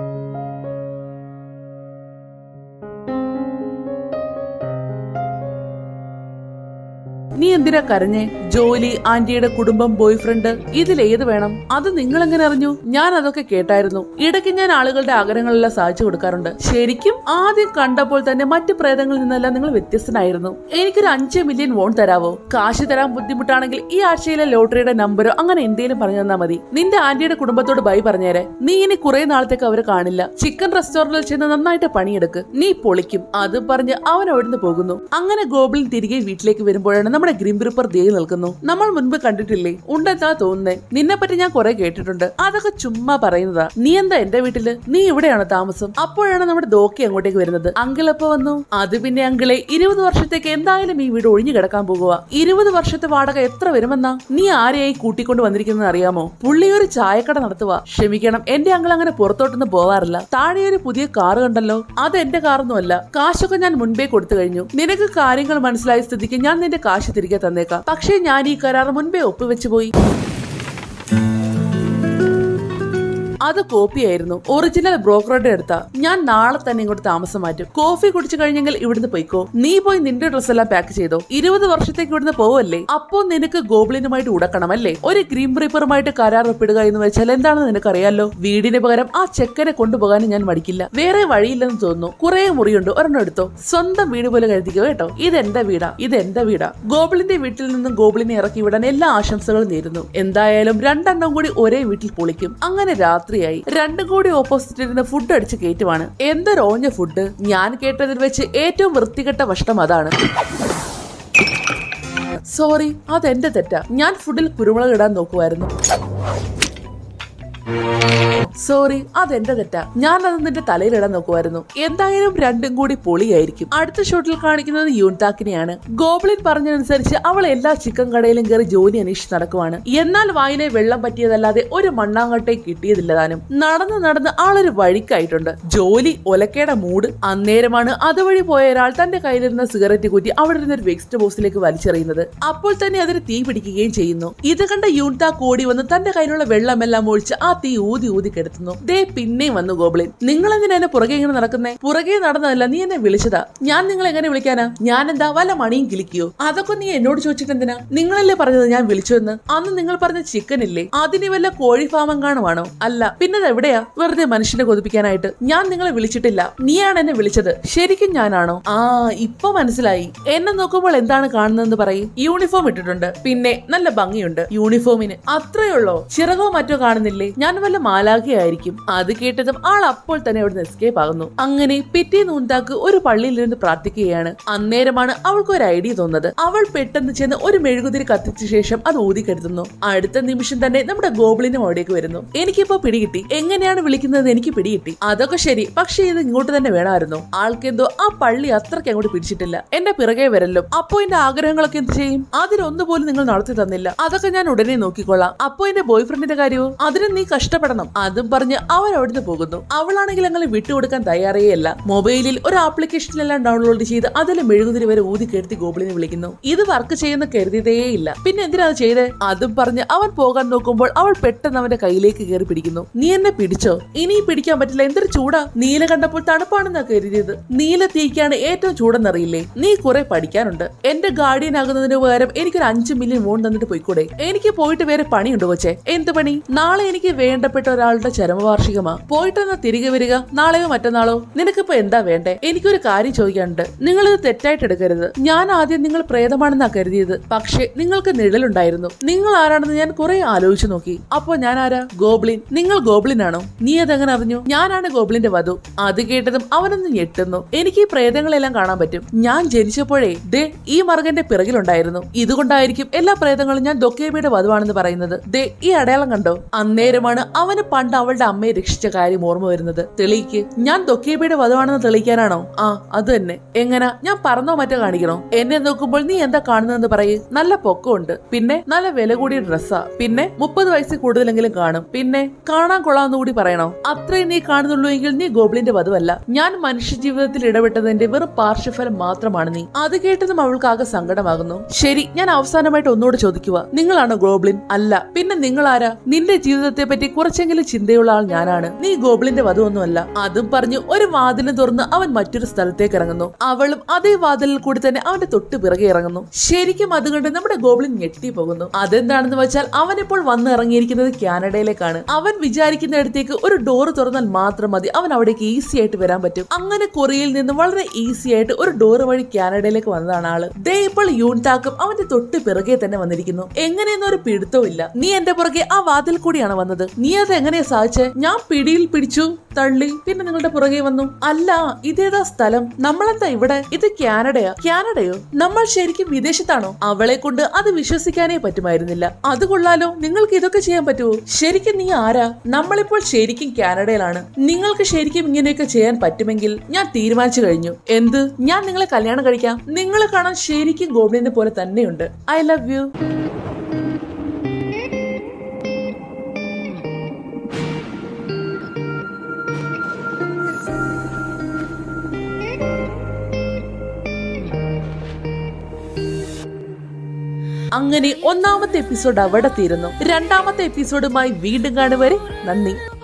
നീ എന്തിനാ കരഞ്ഞേ ജോലി ആന്റിയുടെ കുടുംബം ബോയ് ഫ്രണ്ട് ഇതിൽ ഏത് വേണം അത് നിങ്ങൾ എങ്ങനെ അറിഞ്ഞു ഞാൻ അതൊക്കെ കേട്ടായിരുന്നു ഇടയ്ക്ക് ഞാൻ ആളുകളുടെ ആഗ്രഹങ്ങളെല്ലാം സാധിച്ചു കൊടുക്കാറുണ്ട് ശരിക്കും ആദ്യം കണ്ടപ്പോൾ തന്നെ മറ്റു പ്രേതങ്ങളിൽ നിന്നെല്ലാം നിങ്ങൾ വ്യത്യസ്തനായിരുന്നു എനിക്കൊരു അഞ്ച് മില്യൺ വോൺ തരാവോ കാശ് തരാൻ ബുദ്ധിമുട്ടാണെങ്കിൽ ഈ ആഴ്ചയിലെ ലോട്ടറിയുടെ നമ്പറോ അങ്ങനെ എന്തെങ്കിലും പറഞ്ഞു തന്നാ മതി നിന്റെ ആന്റിയുടെ കുടുംബത്തോട് ബൈ പറഞ്ഞേരെ നീ ഇനി കുറെ നാളത്തേക്ക് അവരെ കാണില്ല ചിക്കൻ റെസ്റ്റോറന്റിൽ ചെന്ന് നന്നായിട്ട് പണിയെടുക്ക് നീ പൊളിക്കും അത് പറഞ്ഞ് അവൻ അവിടുന്ന് പോകുന്നു അങ്ങനെ ഗോബിളിൻ തിരികെ വീട്ടിലേക്ക് വരുമ്പോഴാണ് നമ്മുടെ ഗ്രിംബ്രിപ്പർ ദേ നിൽക്കുന്നു നമ്മൾ മുൻപ് കണ്ടിട്ടില്ലേ ഉണ്ടെന്നാ തോന്നുന്നേ നിന്നെ പറ്റി ഞാൻ കുറെ കേട്ടിട്ടുണ്ട് അതൊക്കെ ചുമ്മാ പറയുന്നതാ നീ എന്താ എന്റെ വീട്ടില് നീ ഇവിടെയാണോ താമസം അപ്പോഴാണ് നമ്മുടെ ദോക്കി അങ്ങോട്ടേക്ക് വരുന്നത് അങ്കിൾ എപ്പോ വന്നു അത് പിന്നെ അങ്കിളെ ഇരുപത് വർഷത്തേക്ക് എന്തായാലും ഈ വീട് ഒഴിഞ്ഞു കിടക്കാൻ പോകുക ഇരുപത് വർഷത്തെ വാടക എത്ര വരുമെന്നാ നീ ആരെയായി കൂട്ടിക്കൊണ്ട് വന്നിരിക്കുന്നത് അറിയാമോ പുള്ളി ഒരു ചായക്കട നടത്തുക ക്ഷമിക്കണം എന്റെ അങ്കിൾ അങ്ങനെ പുറത്തോട്ടൊന്നും പോവാറില്ല താഴെ ഒരു പുതിയ കാറ് കണ്ടല്ലോ അത് എന്റെ കാറൊന്നുമല്ല കാശൊക്കെ ഞാൻ മുൻപേ കൊടുത്തു കഴിഞ്ഞു നിനക്ക് കാര്യങ്ങൾ മനസ്സിലായ സ്ഥിതിക്ക് ഞാൻ നിന്റെ കാശ് തിരികെ തന്നേക്കാം പക്ഷേ ഞാൻ ഈ കരാർ മുൻപേ ഒപ്പുവെച്ചു പോയി അത് കോപ്പിയായിരുന്നു ഒറിജിനൽ ബ്രോക്കറുടെ അടുത്താ ഞാൻ നാളെ തന്നെ ഇങ്ങോട്ട് താമസം മാറ്റും കോഫി കുടിച്ചു കഴിഞ്ഞെങ്കിൽ ഇവിടുന്ന് പോയിക്കോ നീ പോയി നിന്റെ ഡ്രസ് എല്ലാം പാക്ക് ചെയ്തോ ഇരുപത് വർഷത്തേക്ക് ഇവിടുന്ന് പോവല്ലേ അപ്പോ നിനക്ക് ഗോബ്ലിനുമായിട്ട് ഉടക്കണം അല്ലേ ഒരു ഗ്രീം റീപ്പറുമായിട്ട് കരാർ ഒപ്പിടുക എന്ന് വെച്ചാൽ എന്താണെന്ന് നിനക്കറിയാലോ വീടിന് പകരം ആ ചെക്കനെ കൊണ്ടുപോകാനും ഞാൻ മടിക്കില്ല വേറെ വഴിയില്ലെന്ന് തോന്നുന്നു കുറെ മുറിയുണ്ട് ഒരെണ്ണം എടുത്തോ സ്വന്തം വീട് പോലെ കരുതിക്കോ കേട്ടോ ഇത് എന്റെ വീടാ ഇത് എന്റെ വീടാ ഗോബിളിന്റെ വീട്ടിൽ നിന്നും ഗോബിളിനെ ഇറക്കി വിടാൻ എല്ലാ ആശംസകളും നേരുന്നു എന്തായാലും രണ്ടെണ്ണം കൂടി ഒരേ വീട്ടിൽ പൊളിക്കും അങ്ങനെ രാത്രിയായി രണ്ടും കൂടി ഓപ്പോസിറ്റ് ഇരുന്ന് ഫുഡ് അടിച്ച് കയറ്റുവാണ് എന്തൊരു ഓഞ്ഞ ഫുഡ് ഞാൻ കേട്ടതിൽ വെച്ച് ഏറ്റവും വൃത്തികെട്ട ഭക്ഷണം അതാണ് സോറി അതെന്റെ തെറ്റാ ഞാൻ ഫുഡിൽ കുരുമുളക് ഇടാൻ നോക്കുമായിരുന്നു സോറി അതെന്റെ തെറ്റാ ഞാൻ അത് നിന്റെ തലയിലിടാൻ നോക്കുമായിരുന്നു എന്തായാലും രണ്ടും കൂടി പൊളിയായിരിക്കും അടുത്ത ഷോട്ടിൽ കാണിക്കുന്നത് യൂൺതാക്കിനെയാണ് ഗോബ്ലിൻ പറഞ്ഞതനുസരിച്ച് അവൾ എല്ലാ ചിക്കൻ കടയിലും കയറി ജോലി അന്വേഷിച്ച് നടക്കുവാണ് എന്നാൽ വായിലെ വെള്ളം പറ്റിയതല്ലാതെ ഒരു മണ്ണാങ്കട്ടെ കിട്ടിയതില്ല താനും നടന്ന് നടന്ന് ആളൊരു വഴിക്കായിട്ടുണ്ട് ജോലി ഒലക്കേടെ മൂട് അന്നേരമാണ് അതുവഴി പോയ ഒരാൾ തന്റെ കയ്യിലിരുന്ന സിഗരറ്റ് കുറ്റി അവിടെ ഇരുന്ന ഒരു വെസ്റ്റ് ബോക്സിലേക്ക് വലിച്ചെറിയുന്നത് അപ്പോൾ തന്നെ അതിന് തീ പിടിക്കുകയും ചെയ്യുന്നു ഇത് കണ്ട യൂൺതാക്ക് ഓടി വന്ന് തന്റെ കയ്യിലുള്ള വെള്ളമെല്ലാം ഒഴിച്ച് ആ തീ ഊതി ഊതി കെടുത്തുന്നു ദേ പിന്നെയും വന്നു ഗോബ്ലിൻ നിങ്ങൾ എന്തിനാ എന്നെ പുറകെ ഇങ്ങനെ നടക്കുന്നേ പുറകെ നടന്നതല്ല നീ എന്നെ വിളിച്ചതാ ഞാൻ നിങ്ങൾ എങ്ങനെ വിളിക്കാനാ ഞാൻ എന്താ വല്ല മണിയും കിളിക്കോ അതൊക്കെ നീ എന്നോട് ചോദിച്ചിട്ട് എന്തിനാ നിങ്ങളല്ലേ പറഞ്ഞത് ഞാൻ വിളിച്ചു എന്ന് അന്ന് നിങ്ങൾ പറഞ്ഞ ചിക്കൻ ഇല്ലേ അതിന് വല്ല കോഴി ഫാമം കാണുവാണോ അല്ല പിന്നെ അത് എവിടെയാ വെറുതെ മനുഷ്യനെ കൊതിപ്പിക്കാനായിട്ട് ഞാൻ നിങ്ങളെ വിളിച്ചിട്ടില്ല നീയാണ് എന്നെ വിളിച്ചത് ശരിക്കും ഞാനാണോ ആ ഇപ്പൊ മനസ്സിലായി എന്നെ നോക്കുമ്പോൾ എന്താണ് കാണുന്നതെന്ന് പറയും യൂണിഫോം ഇട്ടിട്ടുണ്ട് പിന്നെ നല്ല ഭംഗിയുണ്ട് യൂണിഫോമിന് അത്രയുള്ളോ ചിറകോ മറ്റോ കാണുന്നില്ലേ ഞാൻ വല്ല മാലാഖയായിരിക്കും അത് കേട്ടതും ആൾ അപ്പോൾ തന്നെ അവിടുന്ന് എസ്കേപ്പ് ആകുന്നു അങ്ങനെ പിറ്റേ നൂന്താക്ക് ഒരു പള്ളിയിലിരുന്ന് പ്രാർത്ഥിക്കുകയാണ് അന്നേരമാണ് അവൾക്ക് ഒരു ഐഡിയ തോന്നുന്നത് അവൾ പെട്ടെന്ന് ചെന്ന് ഒരു മെഴുകുതിരി കത്തിച്ച ശേഷം അത് ഊതിക്കെടുത്തുന്നു അടുത്ത നിമിഷം തന്നെ നമ്മുടെ ഗോബിളിനും അവിടേക്ക് വരുന്നു എനിക്കിപ്പോ പിടികിട്ടി എങ്ങനെയാണ് വിളിക്കുന്നത് എനിക്ക് പിടികിട്ടി അതൊക്കെ ശരി പക്ഷേ ഇത് ഇങ്ങോട്ട് തന്നെ വേണമായിരുന്നു ആൾക്കെന്തോ ആ പള്ളി അത്രയ്ക്ക് അങ്ങോട്ട് പിടിച്ചിട്ടില്ല എന്റെ പിറകെ വരല്ലോ അപ്പോ എന്റെ ആഗ്രഹങ്ങളൊക്കെ എന്ത് ചെയ്യും അതിലൊന്നുപോലും നിങ്ങൾ നടത്തി തന്നില്ല അതൊക്കെ ഞാൻ ഉടനെ നോക്കിക്കൊള്ളാം അപ്പോ എന്റെ ബോയ് ഫ്രണ്ടിന്റെ കാര്യമോ അതിന് നീ കഷ്ടപ്പെടണം അതും പറഞ്ഞ് അവൻ അവിടുന്ന് പോകുന്നു അവളാണെങ്കിൽ അങ്ങനെ വിട്ടുകൊടുക്കാൻ തയ്യാറേയല്ല മൊബൈലിൽ ഒരു ആപ്ലിക്കേഷനിലെല്ലാം ഡൗൺലോഡ് ചെയ്ത് അതിൽ മെഴുകുതിരി വരെ ഊതി കെടുത്തി ഗോബിളിനെ വിളിക്കുന്നു ഇത് വർക്ക് ചെയ്യുന്ന കരുതിയതേയില്ല പിന്നെ എന്തിനാ അത് ചെയ്തേ അതും പറഞ്ഞ് അവൻ പോകാൻ നോക്കുമ്പോൾ അവൾ പെട്ടെന്ന് അവന്റെ കയ്യിലേക്ക് കയറി പിടിക്കുന്നു നീ എന്നെ പിടിച്ചോ ഇനി പിടിക്കാൻ പറ്റില്ല എന്തൊരു ചൂടാ നീല കണ്ടപ്പോൾ തണുപ്പാണെന്നാ കരുതിയത് നീല തീക്കാണ് ഏറ്റവും ചൂടെന്നറിയില്ലേ നീ കുറെ പഠിക്കാനുണ്ട് എന്റെ ഗാർഡിയൻ ആകുന്നതിന് പകരം എനിക്കൊരു അഞ്ചു മില്യൺ വോൺ തന്നിട്ട് പോയിക്കൂടെ എനിക്ക് പോയിട്ട് വേറെ പണിയുണ്ട് കൊച്ചെ എന്ത് പണി നാളെ എനിക്ക് വേണ്ടപ്പെട്ട ഒരാളുടെ ചരമവാർഷികമാ പോയിട്ടെന്നാ തിരികെ വരിക നാളെയോ മറ്റന്നാളോ നിനക്കിപ്പോ എന്താ വേണ്ടേ എനിക്കൊരു കാര്യം ചോദിക്കാനുണ്ട് നിങ്ങൾ ഇത് തെറ്റായിട്ട് എടുക്കരുത് ഞാൻ ആദ്യം നിങ്ങൾ പ്രേതമാണെന്നാ കരുതിയത് പക്ഷെ നിങ്ങൾക്ക് നിഴലുണ്ടായിരുന്നു നിങ്ങൾ ആരാണെന്ന് ഞാൻ കുറെ ആലോചിച്ചു നോക്കി അപ്പോ ഞാൻ ആരാ ഗോബ്ലിൻ നിങ്ങൾ ഗോബ്ലിൻ ആണോ നീ അതെങ്ങനെ അറിഞ്ഞു ഞാനാണ് ഗോബ്ലിന്റെ വധു അത് കേട്ടതും അവനൊന്ന് ഞെട്ടുന്നു എനിക്ക് ഈ പ്രേതങ്ങളെല്ലാം കാണാൻ പറ്റും ഞാൻ ജനിച്ചപ്പോഴേ ദേ ഈ മറുകന്റെ പിറകിലുണ്ടായിരുന്നു ഇതുകൊണ്ടായിരിക്കും എല്ലാ പ്രേതങ്ങളും ഞാൻ ദൊക്കേബിയുടെ വധുവാണെന്ന് പറയുന്നത് ദേ ഈ അടയാളം കണ്ടോ അന്നേരമാണ് അവന് പണ്ട് അവളുടെ അമ്മയെ രക്ഷിച്ച കാര്യം ഓർമ്മ വരുന്നത് തെളിയിക്ക് ഞാൻ ദൊക്കേബിയുടെ വധുവാണെന്ന് തെളിയിക്കാനാണോ ആ അത് തന്നെ എങ്ങനാ ഞാൻ പറന്നോ മറ്റോ കാണിക്കണോ എന്നെ നോക്കുമ്പോൾ നീ എന്താ കാണുന്നതെന്ന് പറയേ നല്ല പൊക്കമുണ്ട് പിന്നെ നല്ല വില കൂടിയ ഡ്രസ്സാ പിന്നെ മുപ്പത് വയസ്സിൽ കൂടുതലെങ്കിലും കാണും പിന്നെ കാണാൻ കൊള്ളാമെന്ന് കൂടി പറയണോ അത്രയും നീ കാണുന്നുള്ളൂ എങ്കിൽ നീ ഗോബ്ലിന്റെ വധുവല്ല ഞാൻ മനുഷ്യ ജീവിതത്തിൽ ഇടപെട്ടതിന്റെ വെറും പാർശ്വഫലം മാത്രമാണ് നീ അത് കേട്ടതും അവൾക്ക് ആകെ സങ്കടമാകുന്നു ശരി ഞാൻ അവസാനമായിട്ട് ഒന്നുകൂടെ ചോദിക്കുക നിങ്ങളാണോ ഗോബ്ലിൻ അല്ല പിന്നെ നിങ്ങൾ ആരാ നിന്റെ ജീവിതത്തെ പറ്റി കുറച്ചെങ്കിലും ചിന്തയുള്ള ആൾ ഞാനാണ് നീ ഗോബ്ലിന്റെ വധുവൊന്നുമല്ല അതും പറഞ്ഞു ഒരു വാതിലും തുറന്ന് അവൻ മറ്റൊരു സ്ഥലത്തേക്ക് ഇറങ്ങുന്നു അവളും അതേ വാതിലിൽ കൂടി തന്നെ അവന്റെ തൊട്ട് പിറകെ ഇറങ്ങുന്നു ശരിക്കും അതുകൊണ്ട് നമ്മുടെ ഗോബ്ലിൻ ഞെട്ടി പോകുന്നു അതെന്താണെന്ന് വെച്ചാൽ അവൻ ഇപ്പോൾ വന്ന് ഇറങ്ങിയിരിക്കുന്നത് കാനഡയിലേക്കാണ് അവൻ വിചാരിക്കുന്നിടത്തേക്ക് ഒരു ഡോറ് തുറന്നാൽ മാത്രം മതി അവൻ അവിടേക്ക് ഈസി ആയിട്ട് വരാൻ പറ്റും അങ്ങനെ കൊറിയയിൽ നിന്ന് വളരെ ഈസി ആയിട്ട് ഒരു ഡോറ് വഴി കാനഡയിലേക്ക് വന്നതാണ് ആള് ദേ ഇപ്പോൾ യൂൺതാക്കും അവന്റെ തൊട്ട് പിറകെ തന്നെ വന്നിരിക്കുന്നു എങ്ങനെയൊന്നും ഒരു പിടുത്തവും ഇല്ല നീ എന്റെ പുറകെ ആ വാതിൽ കൂടിയാണ് വന്നത് നീ അത് എങ്ങനെയാ സാധിച്ചേ ഞാൻ പിടിയിൽ പിടിച്ചു തള്ളി പിന്നെ നിങ്ങളുടെ പുറകെ വന്നു അല്ല ഇതേതാ സ്ഥലം നമ്മളെന്താ ഇവിടെ ഇത് കാനഡയാ കാനഡയോ നമ്മൾ ശരിക്കും വിദേശത്താണോ അവളെ കൊണ്ട് അത് വിശ്വസിക്കാനേ പറ്റുമായിരുന്നില്ല അത് കൊള്ളാലോ നിങ്ങൾക്ക് ഇതൊക്കെ ചെയ്യാൻ പറ്റുമോ ശരിക്കും നീ ആരാ നമ്മളിപ്പോൾ ശരിക്കും കാനഡയിലാണ് നിങ്ങൾക്ക് ശരിക്കും ഇങ്ങനെയൊക്കെ ചെയ്യാൻ പറ്റുമെങ്കിൽ ഞാൻ തീരുമാനിച്ചു കഴിഞ്ഞു എന്ത് ഞാൻ നിങ്ങളെ കല്യാണം കഴിക്കാം നിങ്ങളെ കാണാൻ ശരിക്കും ഗോബ്ലിനെ പോലെ തന്നെയുണ്ട് ഐ ലവ് യു അങ്ങനെ ഒന്നാമത്തെ എപ്പിസോഡ് അവിടെ തീരുന്നു രണ്ടാമത്തെ എപ്പിസോഡുമായി വീണ്ടും കാണുവരെ നന്ദി